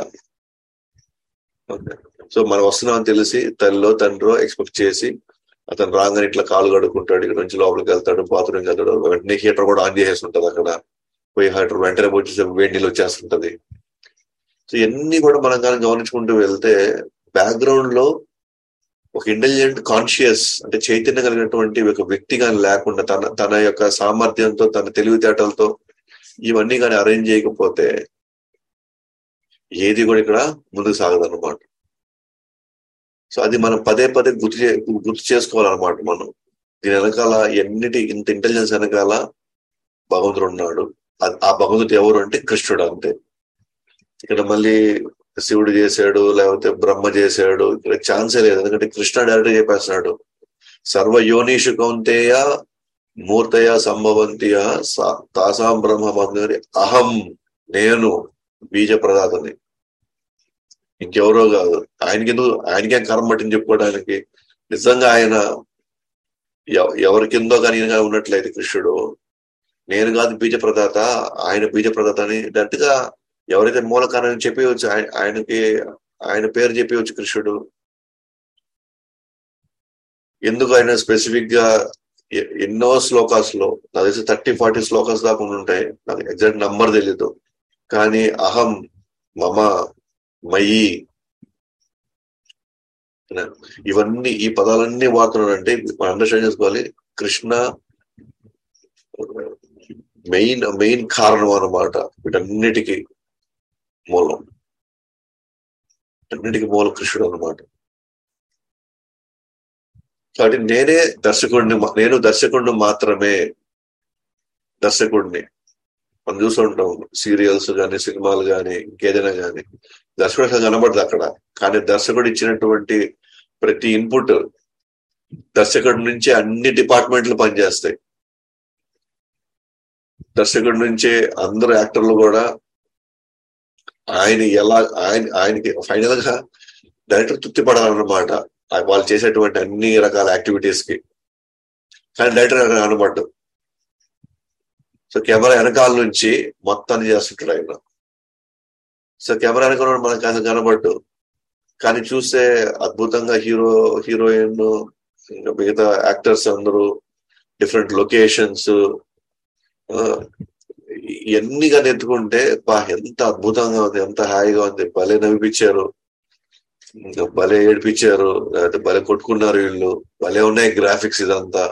సో మనం వస్తున్నామని తెలిసి తల్లిలో తండ్రో ఎక్స్పెక్ట్ చేసి అతను రాగానే ఇట్లా కాలు కడుక్కుంటాడు ఇక్కడ నుంచి లోపలికి వెళ్తాడు బాత్రూమ్కి వెళ్తాడు వెంటనే హీటర్ కూడా ఆన్ చేసేసి ఉంటది అక్కడ పోయి హీటర్ వెంటనే వచ్చేసి వేడి నీళ్ళు వచ్చేస్తుంటది సో ఇవన్నీ కూడా మనం కానీ గమనించుకుంటూ వెళ్తే బ్యాక్గ్రౌండ్ లో ఒక ఇంటెలిజెంట్ కాన్షియస్ అంటే చైతన్యం కలిగినటువంటి ఒక వ్యక్తి కానీ లేకుండా తన తన యొక్క సామర్థ్యంతో తన తెలివితేటలతో ఇవన్నీ కానీ అరేంజ్ చేయకపోతే ఏది కూడా ఇక్కడ ముందుకు సాగదు అనమాట సో అది మనం పదే పదే గుర్తు చే గుర్తు చేసుకోవాలన్నమాట మనం దీని వెనకాల ఎన్నిటి ఇంత ఇంటెలిజెన్స్ వెనకాల భగవంతుడు ఉన్నాడు ఆ భగవంతుడు ఎవరు అంటే కృష్ణుడు అంతే ఇక్కడ మళ్ళీ శివుడు చేశాడు లేకపోతే బ్రహ్మ చేశాడు ఇక్కడ ఛాన్సే లేదు ఎందుకంటే కృష్ణ డైరెక్ట్ చెప్పేస్తున్నాడు సర్వ యోనీషు కౌంతేయ మూర్తయ సంభవంతియ తాసాం బ్రహ్మ బంధుని అహం నేను బీజ ప్రదాతని ఇంకెవరో కాదు ఆయనకి ఎందుకు ఆయనకే కర్మ పట్టింది చెప్పుకోవడానికి నిజంగా ఆయన ఎవరి కిందో కానీ ఈయన ఉన్నట్లయితే కృష్ణుడు నేను కాదు బీజ ప్రదాత ఆయన బీజ ప్రదాత అని డైరెక్ట్ గా ఎవరైతే మూల కారణం చెప్పవచ్చు ఆయనకి ఆయన పేరు చెప్పవచ్చు కృష్ణుడు ఎందుకు ఆయన స్పెసిఫిక్ గా ఎన్నో శ్లోకాస్ లో నాకు తెలిసి థర్టీ ఫార్టీ శ్లోకాస్ దాకా ఉంటాయి నాకు ఎగ్జాక్ట్ నంబర్ తెలీదు కానీ అహం మమ మయి ఇవన్నీ ఈ పదాలన్నీ వాడుతున్నాడంటే మనం అండర్స్టాండ్ చేసుకోవాలి కృష్ణ మెయిన్ మెయిన్ కారణం అన్నమాట వీటన్నిటికీ మూలం అన్నిటికీ మూల కృష్ణుడు అనమాట కాబట్టి నేనే దర్శకుడిని నేను దర్శకుడిని మాత్రమే దర్శకుడిని మనం చూస్తుంటాం సీరియల్స్ కానీ సినిమాలు కానీ ఇంకేదైనా కానీ దర్శకుడు కనబడదు అక్కడ కానీ దర్శకుడు ఇచ్చినటువంటి ప్రతి ఇన్పుట్ దర్శకుడి నుంచి అన్ని డిపార్ట్మెంట్లు పనిచేస్తాయి దర్శకుడి నుంచి అందరు యాక్టర్లు కూడా ఆయన ఎలా ఆయన ఆయనకి ఫైనల్ గా డైరెక్టర్ తృప్తి పడాలన్నమాట వాళ్ళు చేసేటువంటి అన్ని రకాల యాక్టివిటీస్ కి కానీ డైరెక్టర్ కనబడ్డు సో కెమెరా వెనకాల నుంచి మొత్తాన్ని చేస్తుంటాడు ఆయన సో కెమెరా వెనకాల మనకు అసలు కనబడ్డు కానీ చూస్తే అద్భుతంగా హీరో హీరోయిన్ ఇంకా మిగతా యాక్టర్స్ అందరూ డిఫరెంట్ లొకేషన్స్ ఇవన్నీ కానీ ఎత్తుకుంటే బా ఎంత అద్భుతంగా ఉంది ఎంత హాయిగా ఉంది భలే నవ్విపించారు భలే ఏడిపించారు లేకపోతే భలే కొట్టుకున్నారు వీళ్ళు భలే ఉన్నాయి గ్రాఫిక్స్ ఇదంతా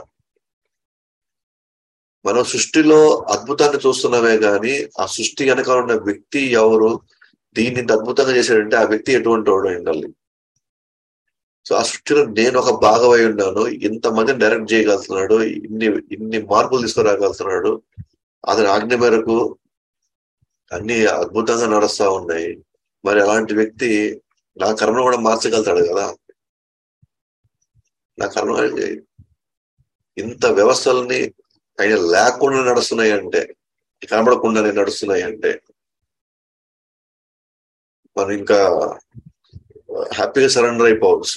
మనం సృష్టిలో అద్భుతాన్ని చూస్తున్నామే గాని ఆ సృష్టి వెనకాల ఉన్న వ్యక్తి ఎవరు దీన్ని ఇంత అద్భుతంగా చేశాడంటే ఆ వ్యక్తి ఎటువంటి వాడు ఉండాలి సో ఆ సృష్టిలో నేను ఒక భాగమై ఉన్నాను ఇంతమందిని డైరెక్ట్ చేయగలుగుతున్నాడు ఇన్ని ఇన్ని మార్పులు తీసుకురాగలుగుతున్నాడు అతని ఆజ్ఞ మేరకు అన్ని అద్భుతంగా నడుస్తా ఉన్నాయి మరి అలాంటి వ్యక్తి నా కర్మను కూడా మార్చగలుగుతాడు కదా నా కర్మ ఇంత వ్యవస్థలని ఆయన లేకుండా నడుస్తున్నాయి అంటే కనబడకుండానే నడుస్తున్నాయి అంటే మనం ఇంకా హ్యాపీగా సరెండర్ అయిపోవచ్చు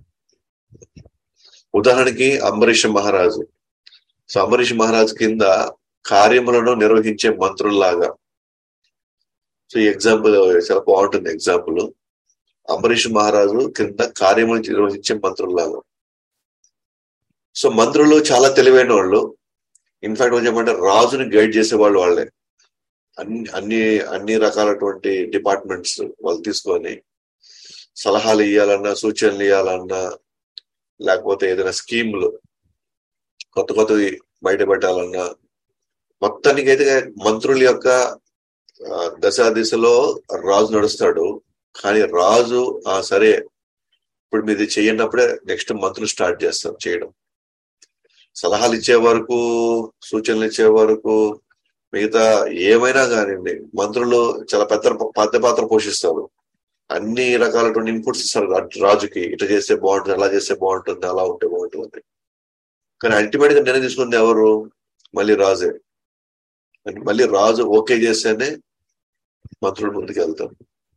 ఉదాహరణకి అంబరీష్ మహారాజు సో అంబరీష్ మహారాజు కింద కార్యములను నిర్వహించే మంత్రుల్లాగా సో ఈ ఎగ్జాంపుల్ చాలా బాగుంటుంది ఎగ్జాంపుల్ అంబరీష్ మహారాజు కింద కార్యములు నిర్వహించే మంత్రుల్లాగా సో మంత్రులు చాలా తెలివైన వాళ్ళు ఇన్ఫాక్ట్ చెప్పంటే రాజుని గైడ్ చేసే వాళ్ళు వాళ్ళే అన్ని అన్ని అన్ని రకాలటువంటి డిపార్ట్మెంట్స్ వాళ్ళు తీసుకొని సలహాలు ఇవ్వాలన్నా సూచనలు ఇవ్వాలన్నా లేకపోతే ఏదైనా స్కీమ్లు కొత్త కొత్తవి బయట పెట్టాలన్నా మొత్తానికి అయితే మంత్రుల యొక్క ఆ, దశా దిశలో రాజు నడుస్తాడు కానీ రాజు ఆ సరే ఇప్పుడు మీది చేయనప్పుడే నెక్స్ట్ మంత్రులు స్టార్ట్ చేస్తారు చేయడం సలహాలు ఇచ్చే వరకు సూచనలు ఇచ్చే వరకు మిగతా ఏమైనా కానివ్వండి మంత్రులు చాలా పెద్ద పెద్ద పాత్ర పోషిస్తారు అన్ని రకాలటువంటి ఇన్పుట్స్ ఇస్తారు రా- రాజుకి ఇట్లా చేస్తే బాగుంటుంది అలా చేస్తే బాగుంటుంది అలా ఉంటే బాగుంటుంది కానీ అల్టిమేట్ గా నిర్ణయం తీసుకుంది ఎవరు మళ్ళీ రాజే అని మళ్ళీ రాజు ఓకే చేస్తేనే మంత్రులు ముందుకు వెళ్తారు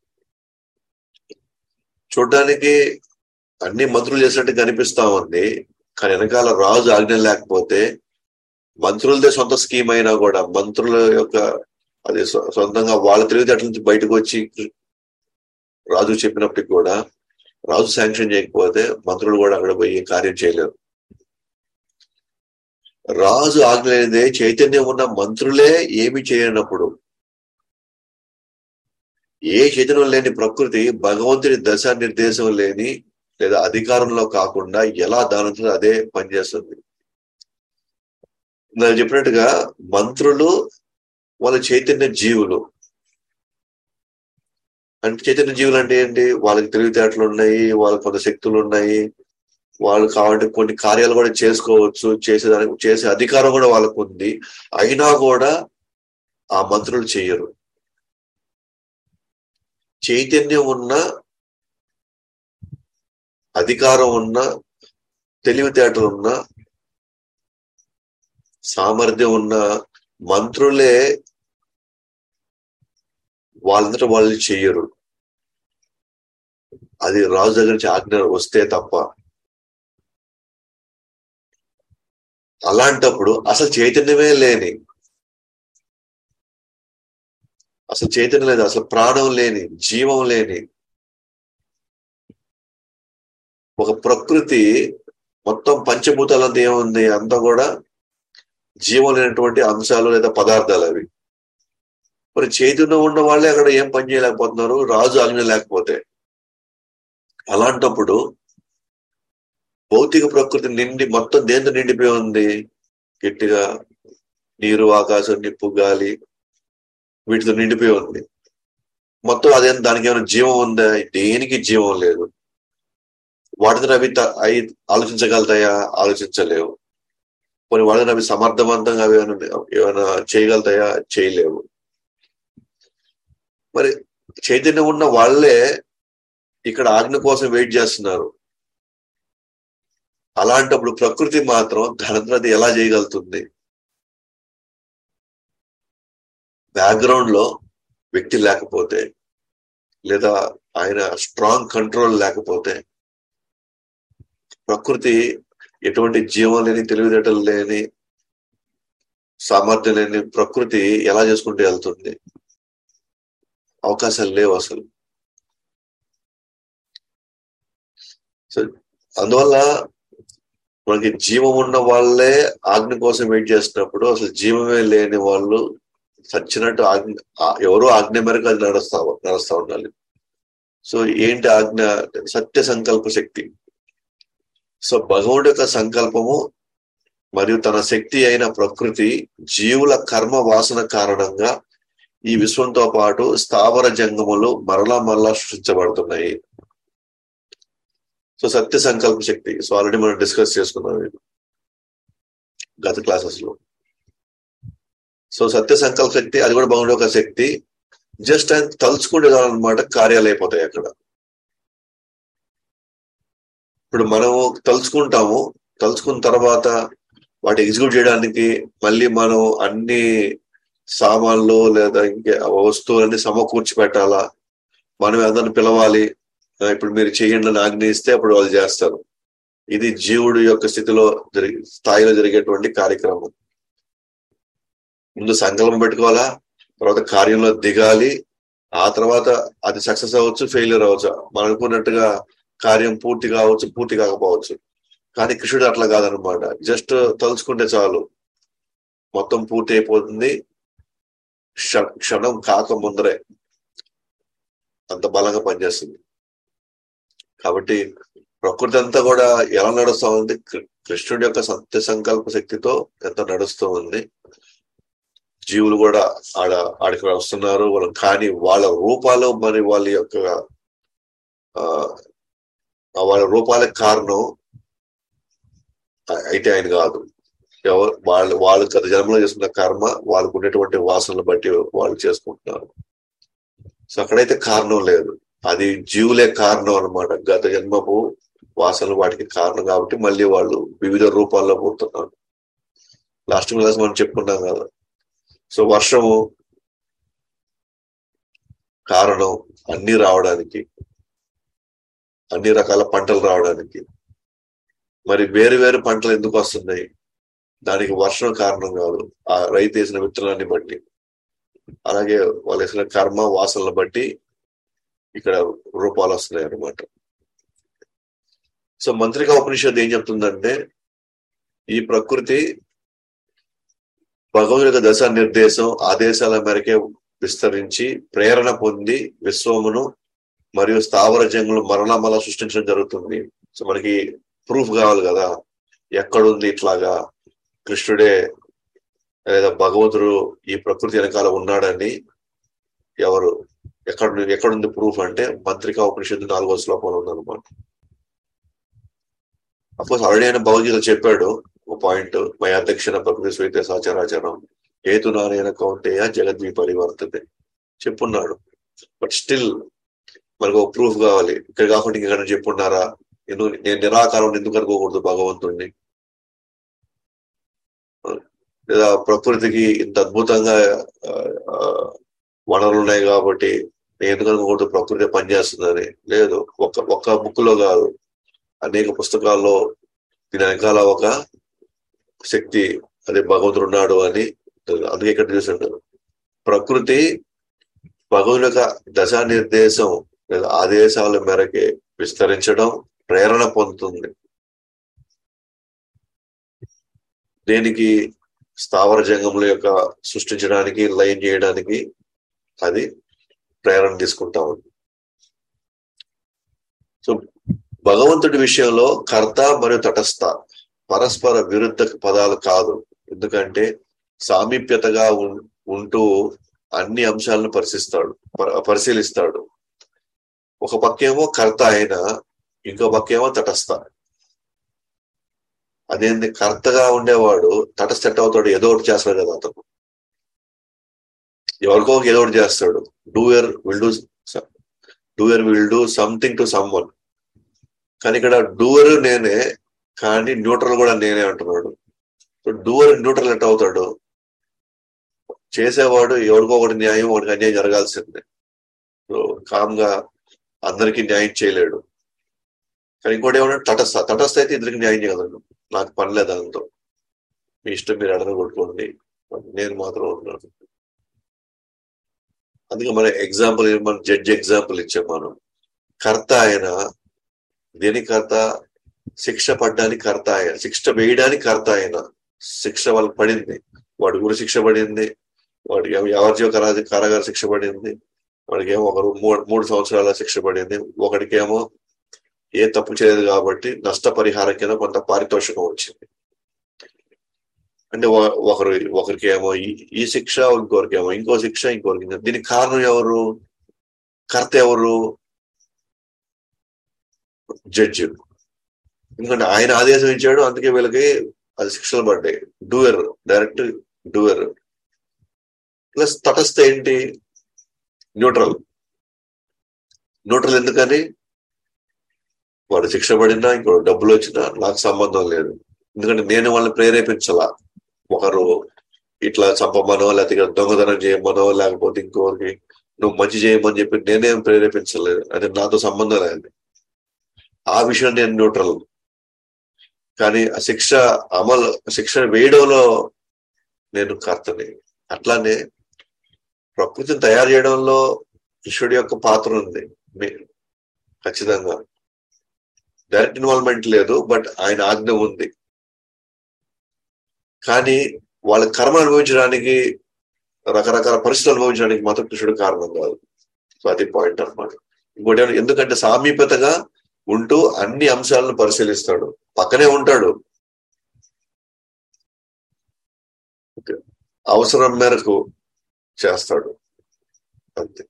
చూడడానికి అన్ని మంత్రులు చేసినట్టు కనిపిస్తా ఉంది కానీ వెనకాల రాజు ఆజ్ఞ లేకపోతే మంత్రులదే సొంత స్కీమ్ అయినా కూడా మంత్రుల యొక్క అది సొ- సొంతంగా వాళ్ళ తెలివితేటల నుంచి బయటకు వచ్చి రాజు చెప్పినప్పటికి కూడా రాజు శాంక్షన్ చేయకపోతే మంత్రులు కూడా అక్కడ పోయి కార్యం చేయలేరు రాజు ఆజ్ఞ లేనిదే చైతన్యం ఉన్న మంత్రులే ఏమి చేయనప్పుడు ఏ చైతన్యం లేని ప్రకృతి భగవంతుడి దశ నిర్దేశం లేని లేదా అధికారంలో కాకుండా ఎలా దానితో అదే పనిచేస్తుంది నేను చెప్పినట్టుగా మంత్రులు వాళ్ళ చైతన్య జీవులు అంటే చైతన్య జీవులు అంటే ఏంటి వాళ్ళకి తెలివితేటలు ఉన్నాయి వాళ్ళకి కొంత శక్తులు ఉన్నాయి వాళ్ళు కావాలంటే కొన్ని కార్యాలు కూడా చేసుకోవచ్చు చేసేదానికి చేసే అధికారం కూడా వాళ్ళకు ఉంది అయినా కూడా ఆ మంత్రులు చేయరు చైతన్యం ఉన్న అధికారం ఉన్న తెలివితేటలు ఉన్న సామర్థ్యం ఉన్న మంత్రులే వాళ్ళంతటా వాళ్ళు చెయ్యరు అది రాజు దగ్గర నుంచి ఆజ్ఞ వస్తే తప్ప అలాంటప్పుడు అసలు చైతన్యమే లేని అసలు చైతన్యం లేదు అసలు ప్రాణం లేని జీవం లేని ఒక ప్రకృతి మొత్తం పంచభూతాలంతా ఏముంది అంతా కూడా జీవం లేనటువంటి అంశాలు లేదా పదార్థాలు అవి మరి చైతన్యం ఉన్న వాళ్ళే అక్కడ ఏం పని చేయలేకపోతున్నారు రాజు ఆజ్ఞ లేకపోతే అలాంటప్పుడు భౌతిక ప్రకృతి నిండి మొత్తం దేంతో నిండిపోయి ఉంది గట్టిగా నీరు ఆకాశం నిప్పు గాలి వీటితో నిండిపోయి ఉంది మొత్తం అదే దానికి ఏమైనా జీవం ఉందా దేనికి జీవం లేదు వాటితో అవి త- అవి ఆలోచించగలుగుతాయా ఆలోచించలేవు కొన్ని వాటిని అవి సమర్థవంతంగా అవి ఏమైనా ఏమైనా చేయగలుగుతాయా చేయలేవు మరి చైతన్యం ఉన్న వాళ్ళే ఇక్కడ ఆజ్ఞ కోసం వెయిట్ చేస్తున్నారు అలాంటప్పుడు ప్రకృతి మాత్రం ధనంతరం ఎలా చేయగలుగుతుంది బ్యాక్గ్రౌండ్ లో వ్యక్తి లేకపోతే లేదా ఆయన స్ట్రాంగ్ కంట్రోల్ లేకపోతే ప్రకృతి ఎటువంటి జీవం లేని తెలివితేటలు లేని సామర్థ్యం లేని ప్రకృతి ఎలా చేసుకుంటూ వెళ్తుంది అవకాశాలు లేవు అసలు సో అందువల్ల మనకి జీవం ఉన్న వాళ్ళే ఆజ్ఞ కోసం వెయిట్ చేస్తున్నప్పుడు అసలు జీవమే లేని వాళ్ళు చచ్చినట్టు ఆజ్ఞ ఆ- ఎవరో ఆజ్ఞ మేరకు అది నడుస్తా నడుస్తా ఉండాలి సో ఏంటి ఆజ్ఞ సత్య సంకల్ప శక్తి సో భగవుడి యొక్క సంకల్పము మరియు తన శక్తి అయిన ప్రకృతి జీవుల కర్మ వాసన కారణంగా ఈ విశ్వంతో పాటు స్థావర జంగములు మరలా మరలా సృష్టించబడుతున్నాయి సో సత్య సంకల్ప శక్తి సో ఆల్రెడీ మనం డిస్కస్ చేసుకున్నాం ఇది గత క్లాసెస్ లో సో సత్య సంకల్ప శక్తి అది కూడా భగవుడి యొక్క శక్తి జస్ట్ ఆయన తలుచుకుంటే అనమాట కార్యాలు అయిపోతాయి అక్కడ ఇప్పుడు మనము తలుచుకుంటాము తలుచుకున్న తర్వాత వాటి ఎగ్జిక్యూట్ చేయడానికి మళ్ళీ మనం అన్ని సామాన్లు లేదా ఇంకే వస్తువులన్నీ సమకూర్చి పెట్టాలా మనం అందరిని పిలవాలి ఆ, ఇప్పుడు మీరు చేయండి అని ఆజ్ఞ ఇస్తే అప్పుడు వాళ్ళు చేస్తారు ఇది జీవుడు యొక్క స్థితిలో జరిగి స్థాయిలో జరిగేటువంటి కార్యక్రమం ముందు సంకల్పం పెట్టుకోవాలా తర్వాత కార్యంలో దిగాలి ఆ తర్వాత అది సక్సెస్ అవ్వచ్చు ఫెయిల్యూర్ అవ్వచ్చు మనం అనుకున్నట్టుగా కార్యం పూర్తి కావచ్చు పూర్తి కాకపోవచ్చు కానీ కృష్ణుడు అట్లా కాదనమాట జస్ట్ తలుచుకుంటే చాలు మొత్తం పూర్తి అయిపోతుంది క్ష- క్షణం కాక ముందరే అంత బలంగా పనిచేస్తుంది కాబట్టి ప్రకృతి అంతా కూడా ఎలా నడుస్తా ఉంది కృ- కృష్ణుడి యొక్క సత్య సంకల్ప శక్తితో ఎంత నడుస్తూ ఉంది జీవులు కూడా ఆడ ఆడికి వస్తున్నారు వాళ్ళు కానీ వాళ్ళ రూపాలు మరి వాళ్ళ యొక్క ఆ ఆ వాళ్ళ రూపాలకు కారణం అ- అయితే ఆయన కాదు ఎవరు వాళ్ళు వాళ్ళు గత జన్మలో చేసుకున్న కర్మ వాళ్ళకు ఉండేటువంటి వాసనలు బట్టి వాళ్ళు చేసుకుంటున్నారు సో అక్కడైతే కారణం లేదు అది జీవులే కారణం అన్నమాట గత జన్మపు వాసనలు వాటికి కారణం కాబట్టి మళ్ళీ వాళ్ళు వివిధ రూపాల్లో పుడుతున్నారు లాస్ట్ క్లాస్ మనం చెప్పుకున్నాం కదా సో వర్షము కారణం అన్ని రావడానికి అన్ని రకాల పంటలు రావడానికి మరి వేరు వేరు పంటలు ఎందుకు వస్తున్నాయి దానికి వర్షం కారణం కాదు ఆ రైతు వేసిన విత్తనాన్ని బట్టి అలాగే వాళ్ళు వేసిన కర్మ వాసనలు బట్టి ఇక్కడ రూపాలు వస్తున్నాయి అన్నమాట సో మంత్రిక ఉపనిషత్తు ఏం చెప్తుందంటే ఈ ప్రకృతి భగవంతుడి యొక్క దశ నిర్దేశం ఆదేశాల మేరకే విస్తరించి ప్రేరణ పొంది విశ్వమును మరియు స్థావర జంగులు మరణమల సృష్టించడం జరుగుతుంది సో మనకి ప్రూఫ్ కావాలి కదా ఎక్కడుంది ఇట్లాగా కృష్ణుడే లేదా భగవంతుడు ఈ ప్రకృతి వెనకాల ఉన్నాడని ఎవరు ఎక్కడ ఎక్కడుంది ప్రూఫ్ అంటే మంత్రికా ఉపనిషత్తు నాలుగో శ్లోకంలో ఉందన్నమాట అఫ్కోర్స్ ఆల్రెడీ ఆయన భగవద్గీత చెప్పాడు ఒక పాయింట్ మై అధ్యక్షణ ప్రకృతి స్వైత సాచరాచరం హేతు నారాయణ కౌంటేయ జగద్వి పరివర్తతే చెప్పున్నాడు బట్ స్టిల్ మనకు ఒక ప్రూఫ్ కావాలి ఇక్కడ కాకుండా ఇంకెక్కడ చెప్పున్నారా ఎందుకు నేను నిరాకారం ఎందుకు అనుకోకూడదు భగవంతుణ్ణి లేదా ప్రకృతికి ఇంత అద్భుతంగా ఆ, ఆ, వనరులు ఉన్నాయి కాబట్టి నేను ఎందుకు అనుకోకూడదు ప్రకృతి పనిచేస్తుందని లేదు ఒక్క ఒక్క బుక్ లో కాదు అనేక పుస్తకాల్లో దీని వెనకాల ఒక శక్తి అదే భగవంతుడు ఉన్నాడు అని అందుకే ఇక్కడ చూసాడు ప్రకృతి భగవంతుడి యొక్క దశా నిర్దేశం లేదా ఆదేశాల మేరకే విస్తరించడం ప్రేరణ పొందుతుంది దేనికి స్థావర జంగముల యొక్క సృష్టించడానికి లైన్ చేయడానికి అది ప్రేరణ తీసుకుంటా ఉంది సో భగవంతుడి విషయంలో కర్త మరియు తటస్థ పరస్పర విరుద్ధ పదాలు కాదు ఎందుకంటే సామీప్యతగా ఉం- ఉంటూ అన్ని అంశాలను పరిశీలిస్తాడు ప- పరిశీలిస్తాడు ఒక పక్కేమో కర్త అయినా ఇంకో పక్కేమో తటస్థ అదేంది కర్తగా ఉండేవాడు తటస్థ ఎట్ట అవుతాడు ఏదో ఒకటి చేస్తాడు కదా అతను ఎవరికో ఏదో ఒకటి చేస్తాడు doer will do doer will do something to someone కానీ ఇక్కడ డూయర్ నేనే కానీ న్యూట్రల్ కూడా నేనే అంటున్నాడు సో డూయర్ న్యూట్రల్ ఎట్ అవుతాడు చేసేవాడు ఎవరికో ఒకటి న్యాయం ఒకటి అన్యాయం జరగాల్సిందే సో కామ్ గా అందరికీ న్యాయం చేయలేడు కానీ ఇంకోటి ఏమన్నా తటస్థ తటస్థ అయితే ఇద్దరికి న్యాయం చేయగలను నాకు పని లేదు దాంతో మీ ఇష్టం మీరు అడగ కొట్టుకోండి నేను మాత్రం ఉన్నాను అందుకే మన ఎగ్జాంపుల్ మన జడ్జి ఎగ్జాంపుల్ ఇచ్చాం మనం కర్త ఆయన దేని కర్త శిక్ష పడ్డానికి కర్త ఆయన శిక్ష వేయడానికి కర్త ఆయన శిక్ష వాళ్ళకి పడింది వాడి గురి శిక్ష పడింది వాడికి ఏమో యావజ్జీవ కరా- కారాగార శిక్ష పడింది వాడికి ఏమో ఒకరు మూడు మూడు సంవత్సరాల శిక్ష పడింది ఒకడికేమో ఏ తప్పు చేయలేదు కాబట్టి నష్టపరిహారం కింద కొంత పారితోషికం వచ్చింది అంటే ఒక- ఒకరు ఒకరికి ఏమో ఈ- ఈ శిక్ష ఇంకొకరికి ఏమో ఇంకో శిక్ష ఇంకొకరికి ఇంకో- దీనికి కారణం ఎవరు కర్త ఎవరు జడ్జి ఎందుకంటే ఆయన ఆదేశం ఇచ్చాడు అందుకే వీళ్ళకి అది శిక్షలు పడ్డాయి డూయర్ డైరెక్ట్ డూయర్ ప్లస్ తటస్థ ఏంటి న్యూట్రల్ న్యూట్రల్ ఎందుకని వాడు శిక్ష పడినా ఇంకో డబ్బులు వచ్చినా నాకు సంబంధం లేదు ఎందుకంటే నేను వాళ్ళని ప్రేరేపించాల ఒకరు ఇట్లా చంపమనో లేకపోతే దొంగతనం చేయమనో లేకపోతే ఇంకోరికి నువ్వు మంచి చేయమని చెప్పి నేనేం ప్రేరేపించలేదు అది నాతో సంబంధం లేదు ఆ విషయం నేను న్యూట్రల్ కానీ ఆ శిక్ష అమలు శిక్ష వేయడంలో నేను కర్తని అట్లానే ప్రకృతిని తయారు చేయడంలో కృష్ణుడి యొక్క పాత్ర ఉంది మీ- ఖచ్చితంగా డైరెక్ట్ ఇన్వాల్వ్మెంట్ లేదు బట్ ఆయన ఆజ్ఞ ఉంది కానీ వాళ్ళ కర్మ అనుభవించడానికి రకరకాల పరిస్థితులు అనుభవించడానికి మాత్రం కృష్ణుడు కారణం కాదు సో అది పాయింట్ అన్నమాట ఇంకోటి ఏమన్నా- ఎందుకంటే సామీప్యతగా ఉంటూ అన్ని అంశాలను పరిశీలిస్తాడు పక్కనే ఉంటాడు ఓకే. అవసరం మేరకు చేస్తాడు అంతే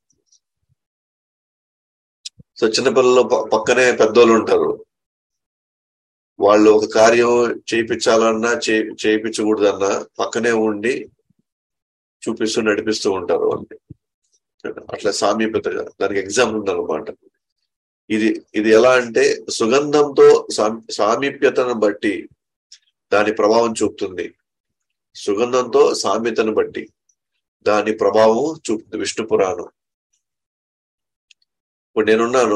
సో చిన్నపిల్లలు ప- పక్కనే పెద్దోళ్ళు ఉంటారు వాళ్ళు ఒక కార్యం చేయించాలన్నా చే- చేయించకూడదన్నా పక్కనే ఉండి చూపిస్తూ నడిపిస్తూ ఉంటారు వాళ్ళని అట్లా సామీప్యతగా దానికి ఎగ్జాంపుల్ ఉందన్నమాట ఇది ఇది ఎలా అంటే సుగంధంతో సామ్- సామీప్యతను బట్టి దాని ప్రభావం చూపుతుంది సుగంధంతో సామ్యతను బట్టి దాని ప్రభావం చూపుతుంది విష్ణు పురాణం ఇప్పుడు నేనున్నాను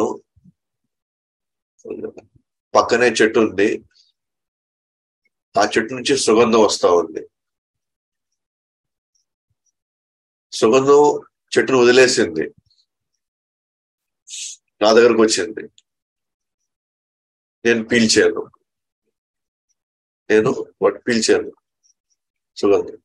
పక్కనే చెట్టు ఉంది ఆ చెట్టు నుంచి సుగంధం వస్తా ఉంది సుగంధం చెట్టును వదిలేసింది నా దగ్గరకు వచ్చింది నేను పీల్చాను నేను వాటి పీల్చాను సుగంధం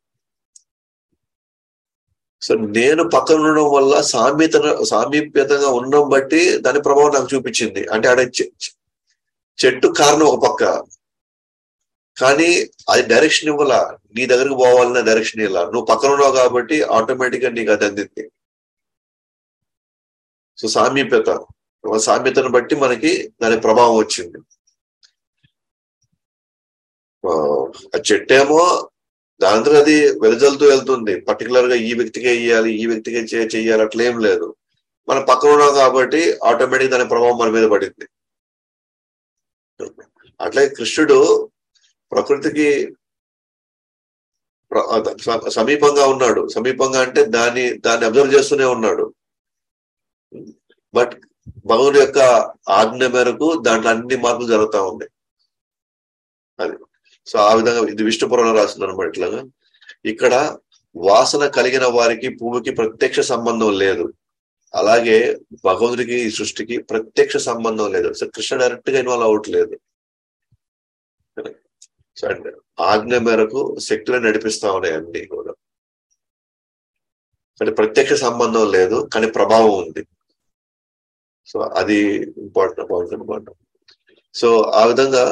సో నేను పక్కన ఉండడం వల్ల సామీత సామీప్యతగా ఉండడం బట్టి దాని ప్రభావం నాకు చూపించింది అంటే ఆడ చె- చె- చెట్టు కారణం ఒక పక్క కానీ అది డైరెక్షన్ ఇవ్వాల నీ దగ్గరకు పోవాలన్న డైరెక్షన్ ఇలా నువ్వు పక్కన ఉన్నావు కాబట్టి ఆటోమేటిక్ గా నీకు అది అందింది సో సామీప్యత ఆ సామ్యతను బట్టి మనకి దాని ప్రభావం వచ్చింది ఆ ఆ చెట్టేమో దాంతో అది వెదజల్లుతూ వెళ్తుంది పర్టికులర్ గా ఈ వ్యక్తికే ఇయ్యాలి ఈ వ్యక్తికే చే- చెయ్యాలి అట్లా ఏం లేదు మనం పక్కన ఉన్నాం కాబట్టి ఆటోమేటిక్ దాని ప్రభావం మన మీద పడింది అట్లే కృష్ణుడు ప్రకృతికి ప్ర- ఆ స- సమీపంగా ఉన్నాడు సమీపంగా అంటే దాన్ని దాన్ని అబ్జర్వ్ చేస్తూనే ఉన్నాడు బట్ భగవుని యొక్క ఆజ్ఞ మేరకు దాంట్లో అన్ని మార్పులు జరుగుతా ఉన్నాయి అది సో ఆ విధంగా ఇది విష్ణు పురాణం రాసింది అనమాట ఇట్లాగా ఇక్కడ వాసన కలిగిన వారికి పువ్వుకి ప్రత్యక్ష సంబంధం లేదు అలాగే భగవంతుడికి ఈ సృష్టికి ప్రత్యక్ష సంబంధం లేదు సో కృష్ణ డైరెక్ట్ గా ఇన్వాల్వ్ అవ్వట్లేదు సో అంటే ఆజ్ఞ మేరకు శక్తులను నడిపిస్తా ఉన్నాయి అన్ని కూడా అంటే ప్రత్యక్ష సంబంధం లేదు కానీ ప్రభావం ఉంది సో అది ఇంపార్టెంట్ పాయింట్ అనమాట సో ఆ విధంగా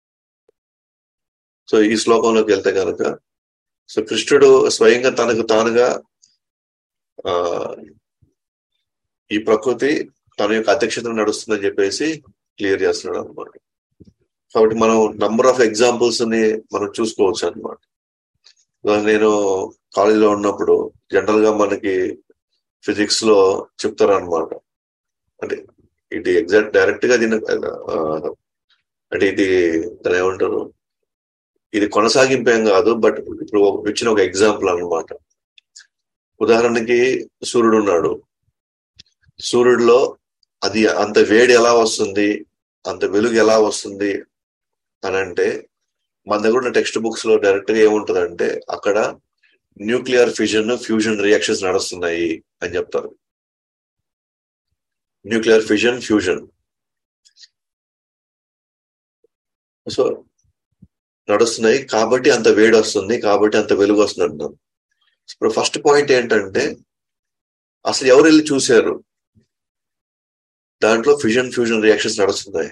సో ఈ శ్లోకంలోకి వెళ్తే కనుక సో కృష్ణుడు స్వయంగా తనకు తానుగా ఆ ఈ ప్రకృతి తన యొక్క అధ్యక్షతను నడుస్తుందని చెప్పేసి క్లియర్ చేస్తున్నాడు అనమాట కాబట్టి మనం నంబర్ ఆఫ్ ఎగ్జాంపుల్స్ ని మనం చూసుకోవచ్చు అనమాట నేను కాలేజీలో ఉన్నప్పుడు జనరల్ గా మనకి ఫిజిక్స్ లో చెప్తారు అనమాట అంటే ఇది ఎగ్జాక్ట్ డైరెక్ట్ గా దీని ఆ, అంటే ఇది దాని ఏమంటారు ఇది కొనసాగింపేం కాదు బట్ ఇప్పుడు ఒక- ఇచ్చిన ఒక ఎగ్జాంపుల్ అన్నమాట ఉదాహరణకి సూర్యుడు ఉన్నాడు సూర్యుడిలో అది అంత వేడి ఎలా వస్తుంది అంత వెలుగు ఎలా వస్తుంది అని అంటే మన దగ్గర ఉన్న టెక్స్ట్ బుక్స్ లో డైరెక్ట్ గా ఏముంటదంటే అక్కడ న్యూక్లియర్ ఫ్యూజన్ ఫ్యూజన్ రియాక్షన్స్ నడుస్తున్నాయి అని చెప్తారు న్యూక్లియర్ ఫ్యూజన్ ఫ్యూజన్ సో నడుస్తున్నాయి కాబట్టి అంత వేడి వస్తుంది కాబట్టి అంత వెలుగు వస్తుంది అంటున్నాను ఇప్పుడు ఫస్ట్ పాయింట్ ఏంటంటే అసలు ఎవరు వెళ్ళి చూశారు దాంట్లో ఫ్యూజన్ ఫ్యూజన్ రియాక్షన్స్ నడుస్తున్నాయి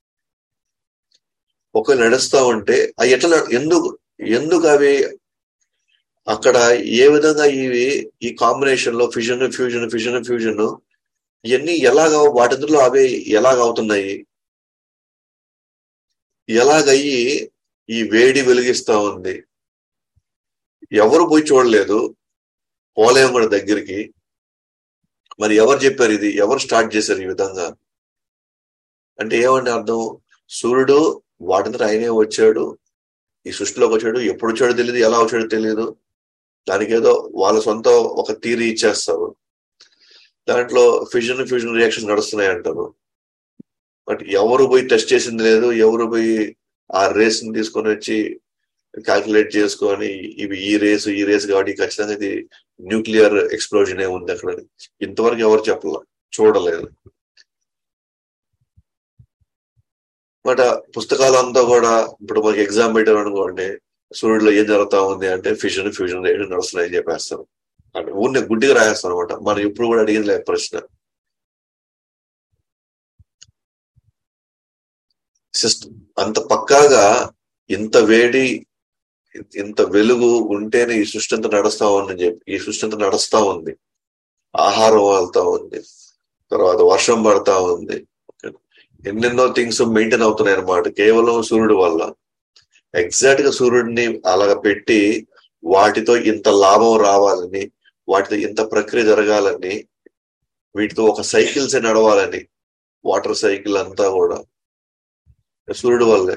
ఒకవేళ నడుస్తా ఉంటే అవి ఎట్లా నడు- ఎందుకు ఎందుకు అవి అక్కడ ఏ విధంగా ఇవి ఈ కాంబినేషన్ లో ఫ్యూజన్ ఫ్యూజన్ ఫ్యూజన్ ఫ్యూజన్ ఇవన్నీ ఎలాగ వాటిలో అవి ఎలాగ అవుతున్నాయి ఎలాగయ్యి ఈ వేడి వెలిగిస్తా ఉంది ఎవరు పోయి చూడలేదు పోలేము కూడా దగ్గరికి మరి ఎవరు చెప్పారు ఇది ఎవరు స్టార్ట్ చేశారు ఈ విధంగా అంటే ఏమంటే అర్థం సూర్యుడు వాటింతా ఆయనే వచ్చాడు ఈ సృష్టిలోకి వచ్చాడు ఎప్పుడు వచ్చాడో తెలియదు ఎలా వచ్చాడో తెలియదు దానికి ఏదో వాళ్ళ సొంత ఒక థీరీ ఇచ్చేస్తారు దాంట్లో ఫ్యూజన్ ఫ్యూజన్ రియాక్షన్ నడుస్తున్నాయి అంటారు బట్ ఎవరు పోయి టెస్ట్ చేసింది లేదు ఎవరు పోయి ఆ రేస్ ని తీసుకొని వచ్చి క్యాల్కులేట్ చేసుకొని ఇవి ఈ రేసు ఈ రేస్ కాబట్టి ఖచ్చితంగా ఇది న్యూక్లియర్ ఎక్స్ప్లోజన్ ఏ ఉంది అక్కడ ఇంతవరకు ఎవరు చెప్పలే చూడలేదు బట్ పుస్తకాలంతా కూడా ఇప్పుడు మనకి ఎగ్జామ్ పెట్టారు అనుకోండి సూర్యుడిలో ఏం జరుగుతా ఉంది అంటే ఫ్యూజన్ ఫ్యూజన్ రేషన్ నడుస్తున్నాయి అని చెప్పేస్తారు అంటే ఊరిని గుడ్డిగా రాయేస్తాం అనమాట మనం ఇప్పుడు కూడా అడిగింది లేదు ప్రశ్న సిస్టమ్ అంత పక్కాగా ఇంత వేడి ఇంత వెలుగు ఉంటేనే ఈ సృష్టి అంతా నడుస్తా ఉందని చెప్పి ఈ సృష్టి అంతా నడుస్తా ఉంది ఆహారం వెళ్తా ఉంది తర్వాత వర్షం పడతా ఉంది ఎన్నెన్నో థింగ్స్ మెయింటైన్ అవుతున్నాయి అన్నమాట కేవలం సూర్యుడు వల్ల ఎగ్జాక్ట్ గా సూర్యుడిని అలాగ పెట్టి వాటితో ఇంత లాభం రావాలని వాటితో ఇంత ప్రక్రియ జరగాలని వీటితో ఒక సైకిల్స్ నడవాలని వాటర్ సైకిల్ అంతా కూడా సూర్యుడు వల్లే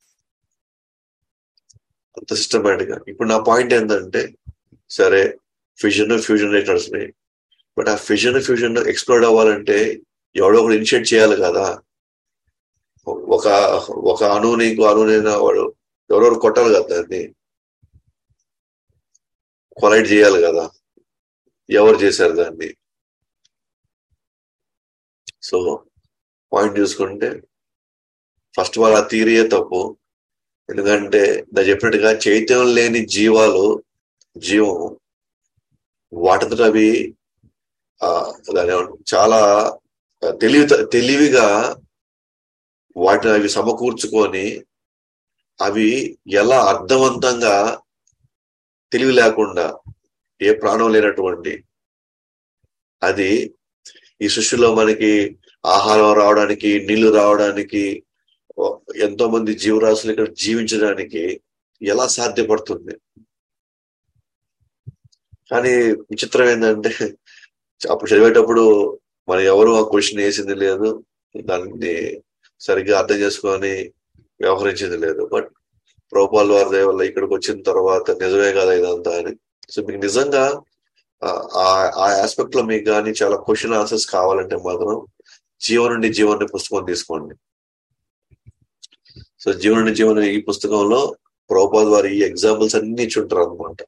అంత సిస్టమేటిక్ గా ఇప్పుడు నా పాయింట్ ఏంటంటే సరే ఫ్యూజన్ ఫ్యూజన్ రేట్ నడుస్తున్నాయి బట్ ఆ ఫ్యూజన్ ఫ్యూజన్ ఎక్స్ప్లోర్ అవ్వాలంటే ఎవడో ఒకడు ఇనిషియేట్ చేయాలి కదా ఒక ఒక అణువుని ఇంకో అణువునైనా వాడు ఎవరెవరు కొట్టాలి కదా దాన్ని కొలైడ్ చేయాలి కదా ఎవరు చేశారు దాన్ని సో పాయింట్ చూసుకుంటే ఫస్ట్ ఆఫ్ ఆల్ ఆ థీరియే తప్పు ఎందుకంటే నా చెప్పినట్టుగా చైతన్యం లేని జీవాలు జీవం వాటితో అవి దాని చాలా తెలివి తెలివిగా వాటిని అవి సమకూర్చుకొని అవి ఎలా అర్థవంతంగా తెలివి లేకుండా ఏ ప్రాణం లేనటువంటి అది ఈ సృష్టిలో మనకి ఆహారం రావడానికి నీళ్లు రావడానికి ఎంతో మంది జీవరాశులు ఇక్కడ జీవించడానికి ఎలా సాధ్యపడుతుంది కానీ విచిత్రం ఏంటంటే అప్పుడు చదివేటప్పుడు మన ఎవరు ఆ క్వశ్చన్ వేసింది లేదు దాన్ని సరిగ్గా అర్థం చేసుకొని వ్యవహరించింది లేదు బట్ ప్రోపాల్ వారి దయ వల్ల ఇక్కడికి వచ్చిన తర్వాత నిజమే కదా ఇదంతా అని సో మీకు నిజంగా ఆ ఆస్పెక్ట్ లో మీకు కానీ చాలా క్వశ్చన్ ఆన్సర్స్ కావాలంటే మాత్రం జీవన నుండి జీవన పుస్తకం తీసుకోండి సో జీవన నుండి జీవన ఈ పుస్తకంలో ప్రోపాల్ వారి ఈ ఎగ్జాంపుల్స్ అన్ని చుంటారు అనమాట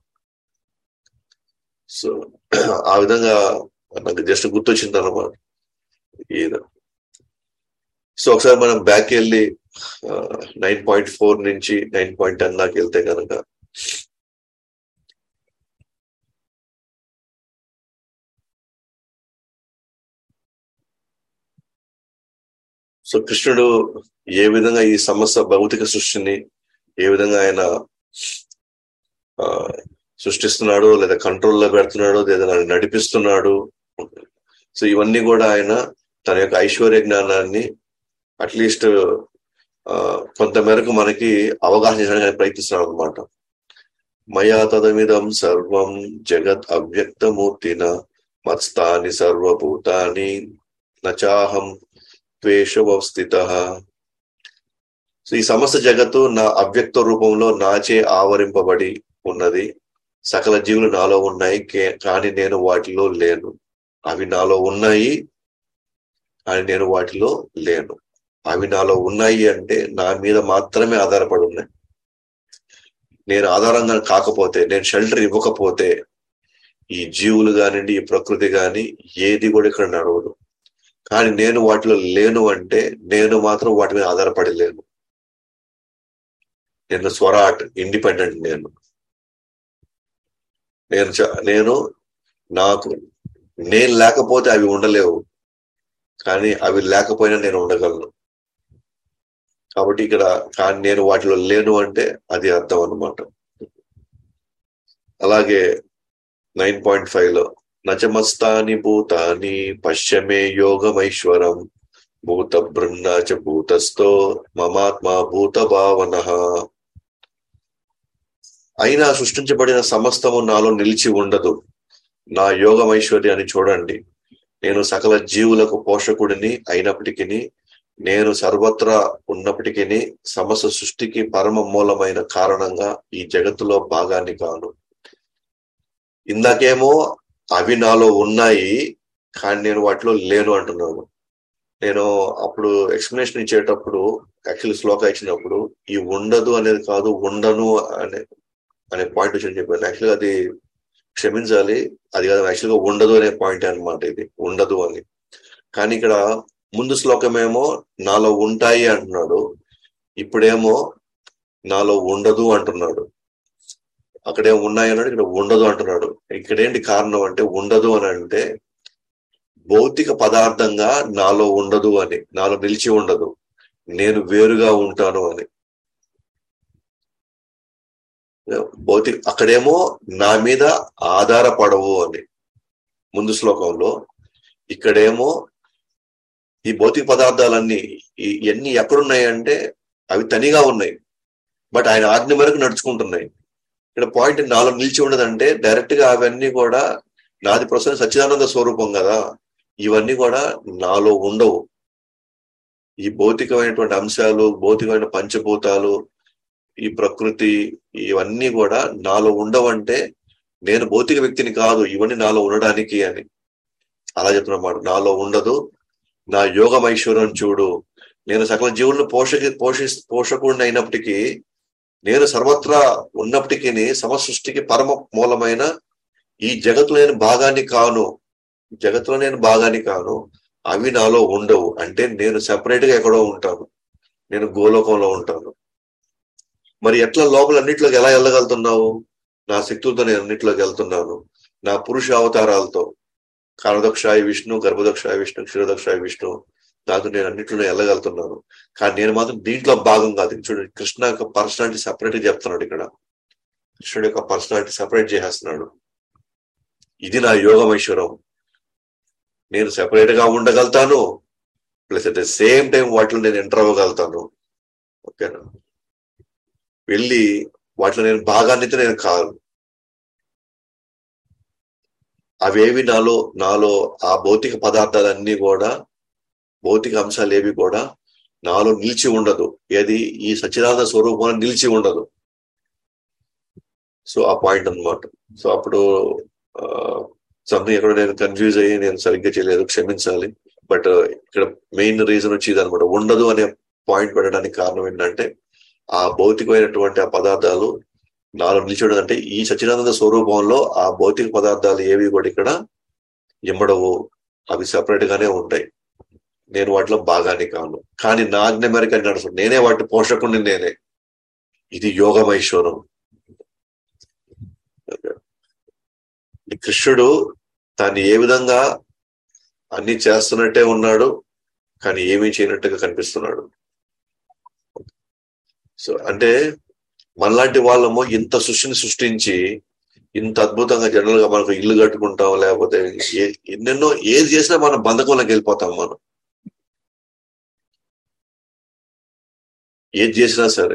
సో ఆ విధంగా నాకు జస్ట్ గుర్తొచ్చింది అనమాట ఏదో సో ఒకసారి మనం బ్యాక్ వెళ్ళి నైన్ పాయింట్ ఫోర్ నుంచి నైన్ పాయింట్ టెన్ దాకా వెళ్తే కనుక సో కృష్ణుడు ఏ విధంగా ఈ సమస్త భౌతిక సృష్టిని ఏ విధంగా ఆయన సృష్టిస్తున్నాడు లేదా కంట్రోల్లో పెడుతున్నాడు లేదా నడిపిస్తున్నాడు సో ఇవన్నీ కూడా ఆయన తన యొక్క ఐశ్వర్య జ్ఞానాన్ని అట్లీస్ట్ కొంత మేరకు మనకి అవగాహన చేయడానికి ప్రయత్నిస్తున్నాడు అనమాట మయా తదమిదం సర్వం జగత్ అవ్యక్తమూర్తిన మత్స్థాని సర్వభూతాని నచాహం ద్వేషవస్థిత సో ఈ సమస్త జగత్తు నా అవ్యక్త రూపంలో నాచే ఆవరింపబడి ఉన్నది సకల జీవులు నాలో ఉన్నాయి కానీ నేను వాటిలో లేను అవి నాలో ఉన్నాయి కానీ నేను వాటిలో లేను అవి నాలో ఉన్నాయి అంటే నా మీద మాత్రమే ఆధారపడి ఉన్నాయి నేను ఆధారంగా కాకపోతే నేను షెల్టర్ ఇవ్వకపోతే ఈ జీవులు కానివ్వండి ఈ ప్రకృతి కానీ ఏది కూడా ఇక్కడ నడవదు కానీ నేను వాటిలో లేను అంటే నేను మాత్రం వాటి మీద ఆధారపడి లేను నేను స్వరాట్ ఇండిపెండెంట్ నేను నేను నేను నాకు నేను లేకపోతే అవి ఉండలేవు కానీ అవి లేకపోయినా నేను ఉండగలను కాబట్టి ఇక్కడ కానీ నేను వాటిలో లేను అంటే అది అర్థం అనమాట అలాగే నైన్ పాయింట్ ఫైవ్ లో నచమస్తాని భూతాని పశ్చమే యోగమైశ్వరం భూత బృన్నాచ భూతస్థో మమాత్మ భూత భావన అయినా సృష్టించబడిన సమస్తము నాలో నిలిచి ఉండదు నా యోగమైశ్వర్యాన్ని చూడండి నేను సకల జీవులకు పోషకుడిని అయినప్పటికీ నేను సర్వత్రా ఉన్నప్పటికీ సమస్త సృష్టికి పరమ మూలమైన కారణంగా ఈ జగత్తులో భాగాన్ని కాను ఇందాకేమో అవి నాలో ఉన్నాయి కానీ నేను వాటిలో లేను అంటున్నాను నేను అప్పుడు ఎక్స్ప్లెనేషన్ ఇచ్చేటప్పుడు యాక్చువల్లీ శ్లోక ఇచ్చినప్పుడు ఈ ఉండదు అనేది కాదు ఉండను అనే అనే పాయింట్ వచ్చి చెప్పాను యాక్చువల్గా అది క్షమించాలి అది కాదు యాక్చువల్గా ఉండదు అనే పాయింట్ అనమాట ఇది ఉండదు అని కానీ ఇక్కడ ముందు శ్లోకమేమో నాలో ఉంటాయి అంటున్నాడు ఇప్పుడేమో నాలో ఉండదు అంటున్నాడు అక్కడేమో ఉన్నాయి అన్నాడు ఇక్కడ ఉండదు అంటున్నాడు ఇక్కడేంటి కారణం అంటే ఉండదు అని అంటే భౌతిక పదార్థంగా నాలో ఉండదు అని నాలో నిలిచి ఉండదు నేను వేరుగా ఉంటాను అని భౌతిక అక్కడేమో నా మీద ఆధారపడవు అని ముందు శ్లోకంలో ఇక్కడేమో ఈ భౌతిక పదార్థాలన్నీ ఇవన్నీ ఎక్కడున్నాయంటే అవి తనిగా ఉన్నాయి బట్ ఆయన ఆజ్ఞ మేరకు నడుచుకుంటున్నాయి ఇక్కడ పాయింట్ నాలో నిలిచి ఉండదంటే డైరెక్ట్ గా అవన్నీ కూడా నాది ప్రస్తుతం సచ్చిదానంద స్వరూపం కదా ఇవన్నీ కూడా నాలో ఉండవు ఈ భౌతికమైనటువంటి అంశాలు భౌతికమైన పంచభూతాలు ఈ ప్రకృతి ఇవన్నీ కూడా నాలో ఉండవంటే నేను భౌతిక వ్యక్తిని కాదు ఇవన్నీ నాలో ఉండడానికి అని అలా చెప్తున్నమాట నాలో ఉండదు నా యోగమైశ్వర్యం చూడు నేను సకల జీవులను పోషకి పోషి పోషకుడిని అయినప్పటికీ నేను సర్వత్రా ఉన్నప్పటికీ సమసృష్టికి పరమ మూలమైన ఈ జగత్తులో నేను భాగాన్ని కాను జగత్తులో నేను భాగాన్ని కాను అవి నాలో ఉండవు అంటే నేను సెపరేట్ గా ఎక్కడో ఉంటాను నేను గోలోకంలో ఉంటాను మరి ఎట్లా లోపల అన్నిట్లోకి ఎలా వెళ్ళగలుగుతున్నావు నా శక్తులతో నేను అన్నిట్లోకి వెళ్తున్నాను నా పురుష అవతారాలతో కారదక్షాయ విష్ణు గర్భదక్షాయ విష్ణు క్షీరదక్షాయ విష్ణు దాంతో నేను అన్నింటిలో వెళ్ళగలుగుతున్నాను కానీ నేను మాత్రం దీంట్లో భాగం కాదు చూడండి కృష్ణ యొక్క పర్సనాలిటీ సపరేట్ గా చెప్తున్నాడు ఇక్కడ కృష్ణుడి యొక్క పర్సనాలిటీ సపరేట్ చేసేస్తున్నాడు ఇది నా యోగమైశ్వరం నేను సెపరేట్ గా ఉండగలుగుతాను plus at the same time వాటిలో నేను ఎంటర్ అవ్వగలుగుతాను ఓకేనా వెళ్ళి వాటిలో నేను భాగాన్నితో నేను కాదు అవేవి నాలో నాలో ఆ భౌతిక పదార్థాలన్నీ కూడా భౌతిక అంశాలు ఏవి కూడా నాలో నిలిచి ఉండదు ఏది ఈ సచ్చిదానంద స్వరూపంలో నిలిచి ఉండదు సో ఆ పాయింట్ అనమాట సో అప్పుడు సంథింగ్ ఎక్కడ నేను కన్ఫ్యూజ్ అయ్యి నేను సరిగ్గా చేయలేదు క్షమించాలి బట్ ఇక్కడ మెయిన్ రీజన్ వచ్చి అనమాట ఉండదు అనే పాయింట్ పెట్టడానికి కారణం ఏంటంటే ఆ భౌతికమైనటువంటి ఆ పదార్థాలు నాలో నిలిచి అంటే ఈ సచ్చిదానంద స్వరూపంలో ఆ భౌతిక పదార్థాలు ఏవి కూడా ఇక్కడ ఇమ్మడవు అవి సెపరేట్ గానే ఉంటాయి నేను వాటిలో భాగాన్ని కాను కానీ నా ఆజ్ఞ మేరకు నడుస్తుంది నేనే వాటి పోషకుడిని నేనే ఇది యోగమైశ్వరం ఈ కృష్ణుడు తాను ఏ విధంగా అన్ని చేస్తున్నట్టే ఉన్నాడు కానీ ఏమీ చేయనట్టుగా కనిపిస్తున్నాడు సో అంటే మనలాంటి వాళ్ళము ఇంత సృష్టిని సృష్టించి ఇంత అద్భుతంగా జనరల్ గా మనకు ఇల్లు కట్టుకుంటాం లేకపోతే ఎన్నెన్నో ఏది చేసినా మనం బంధకంలోకి వెళ్ళిపోతాం మనం ఏది చేసినా సరే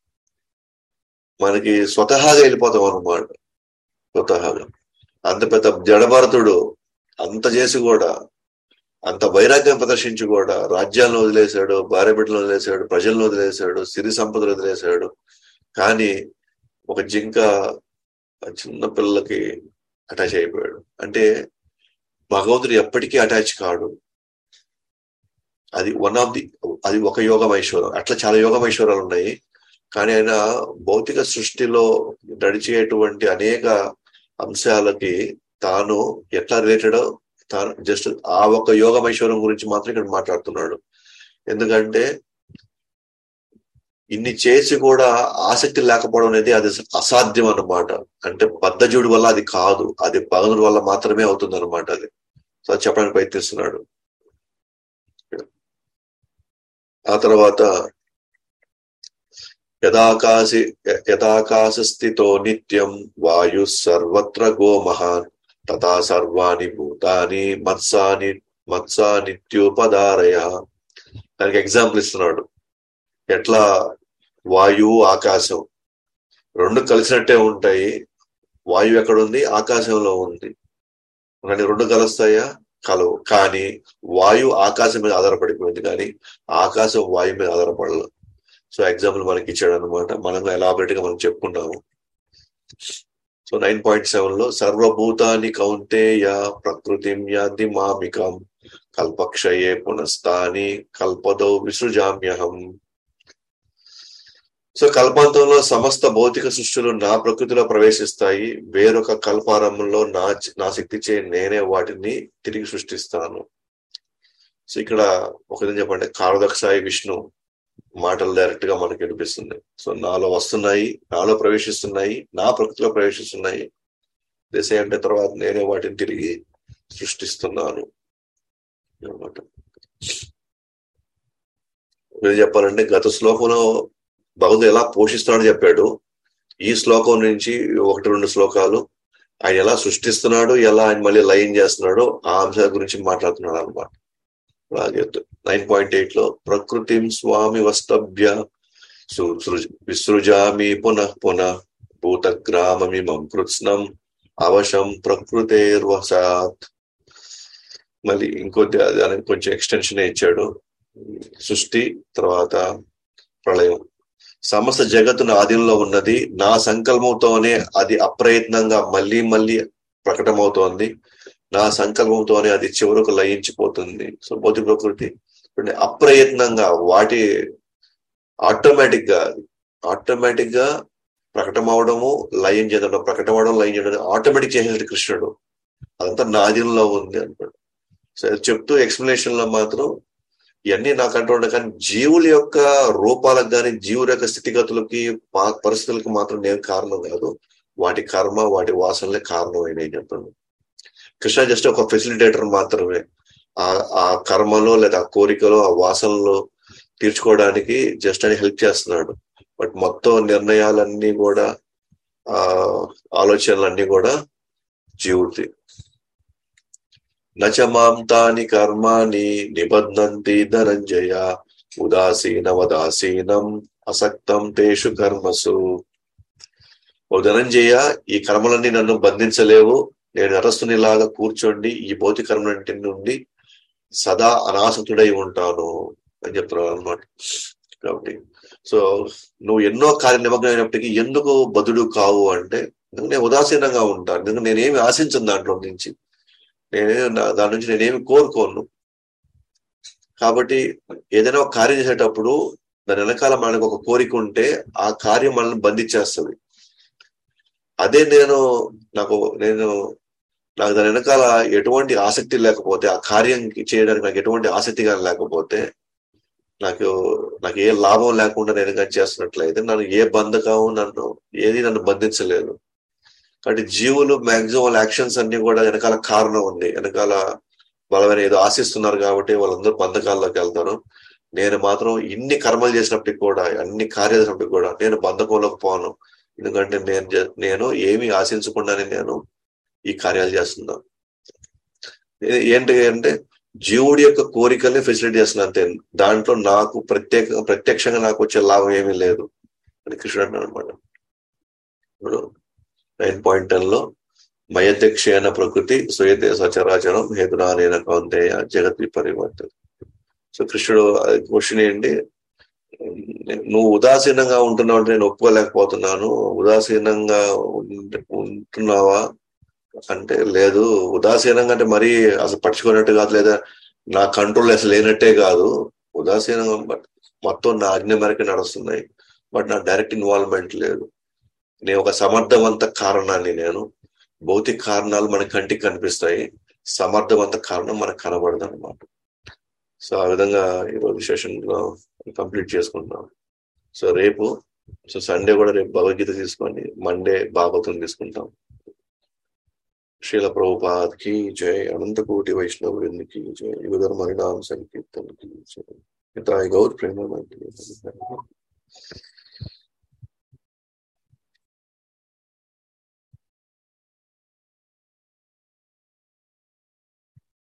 మనకి స్వతహాగా వెళ్ళిపోతాం అన్నమాట స్వతహాగా అంత పెద్ద జడభరతుడు అంత చేసి కూడా అంత వైరాగ్యం ప్రదర్శించి కూడా రాజ్యాలను వదిలేశాడు భార్య బిడ్డలను వదిలేశాడు ప్రజలను వదిలేశాడు సిరి సంపదలు వదిలేశాడు కానీ ఒక జింక చిన్న పిల్లలకి అటాచ్ అయిపోయాడు అంటే భగవంతుడు ఎప్పటికీ అటాచ్ కాడు అది వన్ ఆఫ్ ది అది ఒక యోగం ఐశ్వర్యం అట్లా చాలా యోగం ఐశ్వర్యాలు ఉన్నాయి కానీ ఆయన భౌతిక సృష్టిలో నడిచేటువంటి అనేక అంశాలకి తాను ఎట్లా రిలేటెడ్ తాను జస్ట్ ఆ ఒక యోగమైశ్వరం గురించి మాత్రం ఇక్కడ మాట్లాడుతున్నాడు ఎందుకంటే ఇన్ని చేసి కూడా ఆసక్తి లేకపోవడం అనేది అది అసాధ్యం అన్నమాట అంటే బద్ధజుడి వల్ల అది కాదు అది భగవంతుడి వల్ల మాత్రమే అవుతుంది అనమాట అది సో అది చెప్పడానికి ప్రయత్నిస్తున్నాడు ఆ తర్వాత యథాకాశి యథాకాశ స్థితో నిత్యం వాయు సర్వత్ర గో మహాన్ తథా సర్వాణి భూతాని మత్సాని మత్సా నిత్యోపదారయ దానికి ఎగ్జాంపుల్ ఇస్తున్నాడు ఎట్లా వాయువు ఆకాశం రెండు కలిసినట్టే ఉంటాయి వాయువు ఎక్కడుంది ఆకాశంలో ఉంది కానీ రెండు కలుస్తాయా కలవు కానీ వాయువు ఆకాశం మీద ఆధారపడిపోయింది కానీ ఆకాశం వాయువు మీద ఆధారపడలేదు సో ఎగ్జాంపుల్ మనకి ఇచ్చాడు అనమాట మనం ఎలాబరేట్ గా మనం చెప్పుకున్నాము సో నైన్ పాయింట్ సెవెన్ లో సర్వభూతాన్ని కౌంటేయ ప్రకృతిం యాది మామికం కల్పక్షయే పునస్తాని కల్పదో విసృజామ్యహం సో కల్పాంతంలో సమస్త భౌతిక సృష్టిలు నా ప్రకృతిలో ప్రవేశిస్తాయి వేరొక కల్పారంలో నా నా శక్తి చే నేనే వాటిని తిరిగి సృష్టిస్తాను సో ఇక్కడ ఒకటి చెప్పండి కారదక్షాయి విష్ణు మాటలు డైరెక్ట్ గా మనకి వినిపిస్తుంది సో నాలో వస్తున్నాయి నాలో ప్రవేశిస్తున్నాయి నా ప్రకృతిలో ప్రవేశిస్తున్నాయి దిశ అంటే తర్వాత నేనే వాటిని తిరిగి సృష్టిస్తున్నాను అనమాట ఏం చెప్పాలంటే గత శ్లోకంలో భగవంతుడు ఎలా పోషిస్తున్నాడో చెప్పాడు ఈ శ్లోకం నుంచి ఒకటి రెండు శ్లోకాలు ఆయన ఎలా సృష్టిస్తున్నాడు ఎలా ఆయన మళ్ళీ లయం చేస్తున్నాడో ఆ అంశాల గురించి మాట్లాడుతున్నాడు అనమాట అలాగే నైన్ పాయింట్ ఎయిట్ లో ప్రకృతిం స్వామి వస్తభ్య సు- సృజ- విసృజామి పునః పునః భూతగ్రామమిమం కృత్స్నం అవశం ప్రకృతేర్వశాత్ మళ్ళీ ఇంకొద్ది దానికి కొంచెం ఎక్స్టెన్షన్ ఇచ్చాడు సృష్టి తర్వాత ప్రళయం సమస్త జగత్తును ఆధీనంలో ఉన్నది నా సంకల్పంతోనే అది అప్రయత్నంగా మళ్ళీ మళ్ళీ ప్రకటమవుతోంది నా సంకల్పంతోనే అది చివరకు లయించిపోతుంది సో భౌతిక ప్రకృతి ఇప్పుడు అప్రయత్నంగా వాటి ఆటోమేటిక్ గా ఆటోమేటిక్ గా ప్రకటమవడము లయం చేయడం ప్రకటమవడం లయం చేయడం ఆటోమేటిక్ చేసేది కృష్ణుడు అదంతా నా ఆధీనంలో ఉంది అంటాడు సో చెప్తూ ఎక్స్ప్లెనేషన్ లో మాత్రం ఇవన్నీ నా కంట్రోల్ కానీ జీవుల యొక్క రూపాలకు కానీ జీవుల యొక్క స్థితిగతులకి పా- పరిస్థితులకు మాత్రం నేను కారణం కాదు వాటి కర్మ వాటి వాసనలే కారణమైనవి చెప్తాను కృష్ణ జస్ట్ ఒక ఫెసిలిటేటర్ మాత్రమే ఆ ఆ కర్మలో లేదా ఆ కోరికలో ఆ వాసనలో తీర్చుకోవడానికి జస్ట్ అని హెల్ప్ చేస్తున్నాడు బట్ మొత్తం నిర్ణయాలన్నీ కూడా ఆ ఆలోచనలన్నీ కూడా జీవుడిది నచమాం తాని కర్మాని నిబధ్నంతి ధనంజయ ఉదాసీనవదాసీనం అసక్తం తేషు కర్మసు ఓ ధనంజయ ఈ కర్మలన్నీ నన్ను బంధించలేవు నేను అరస్తునిలాగా కూర్చోండి ఈ భౌతిక కర్మలంటి నుండి సదా అనాసక్తుడై ఉంటాను అని చెప్తున్నాడు అనమాట కాబట్టి సో నువ్వు ఎన్నో కార్య నిమగ్నమైనప్పటికీ ఎందుకు బదుడు కావు అంటే నేను ఉదాసీనంగా ఉంటాను ఎందుకంటే నేనేమి ఆశించను దాంట్లో నుంచి నేనే నా- దాని నుంచి నేనేమి కోరుకోను కాబట్టి ఏదైనా ఒక కార్యం చేసేటప్పుడు దాని వెనకాల మనకు ఒక కోరిక ఉంటే ఆ కార్యం మనల్ని బంధించేస్తుంది అదే నేను నాకు నేను నాకు దాని వెనకాల ఎటువంటి ఆసక్తి లేకపోతే ఆ కార్యం చేయడానికి నాకు ఎటువంటి ఆసక్తి కానీ లేకపోతే నాకు నాకు ఏ లాభం లేకుండా నేను కానీ చేస్తున్నట్లయితే నన్ను ఏ బంధకం నన్ను ఏది నన్ను బంధించలేదు కాబట్టి జీవులు మాక్సిమం వాళ్ళ యాక్షన్స్ అన్ని కూడా వెనకాల కారణం ఉంది వెనకాల బలమైన ఏదో ఆశిస్తున్నారు కాబట్టి వాళ్ళందరూ బంధకాల్లోకి వెళ్తారు నేను మాత్రం ఇన్ని కర్మలు చేసినప్పటికి కూడా అన్ని కార్యాలు చేసినప్పటికి కూడా నేను బంధకంలోకి పోను ఎందుకంటే నేను జ- నేను ఏమి ఆశించకుండానే నేను ఈ కార్యాలు చేస్తున్నాను ఏ- ఏంటి అంటే జీవుడి యొక్క కోరికల్ని ఫెసిలిటీ చేస్తున్నా అంతే దాంట్లో నాకు ప్రత్యేక ప్రత్యక్షంగా నాకు వచ్చే లాభం ఏమీ లేదు అని కృష్ణుడు అన్నాడు అనమాట ఇప్పుడు నైన్ పాయింట్ టెన్ లో మయధ్యక్షేణ ప్రకృతి స్వయతే సచరాచరం హేతురానేన కౌంతేయ జగత్ విపరివర్తన సో కృష్ణుడు క్వశ్చన్ ఏంటి నువ్వు ఉదాసీనంగా ఉంటున్నావు అంటే నేను ఒప్పుకోలేకపోతున్నాను ఉదాసీనంగా ఉంట- ఉంటున్నావా అంటే లేదు ఉదాసీనంగా అంటే మరీ అసలు పట్టించుకున్నట్టు కాదు లేదా నా కంట్రోల్ అసలు లేనట్టే కాదు ఉదాసీనంగా బట్ మొత్తం నా ఆజ్ఞ మేరకు నడుస్తున్నాయి బట్ నా డైరెక్ట్ ఇన్వాల్వ్మెంట్ లేదు నేను ఒక సమర్థవంత కారణాన్ని నేను భౌతిక కారణాలు మన కంటికి కనిపిస్తాయి సమర్థవంత కారణం మనకు కనబడదు అనమాట సో ఆ విధంగా ఈరోజు సెషన్ లో కంప్లీట్ చేసుకుంటున్నాం సో రేపు సో సండే కూడా రేపు భగవద్గీత తీసుకోండి మండే భాగవతం తీసుకుంటాం శ్రీల ప్రభుపాద్ కి జై అనంత కోటి వైష్ణవ వృంద్ కి జై యుగధర్మ హరినామ సంకీర్తన్ కి జై హితాయి గౌర్ ప్రేమ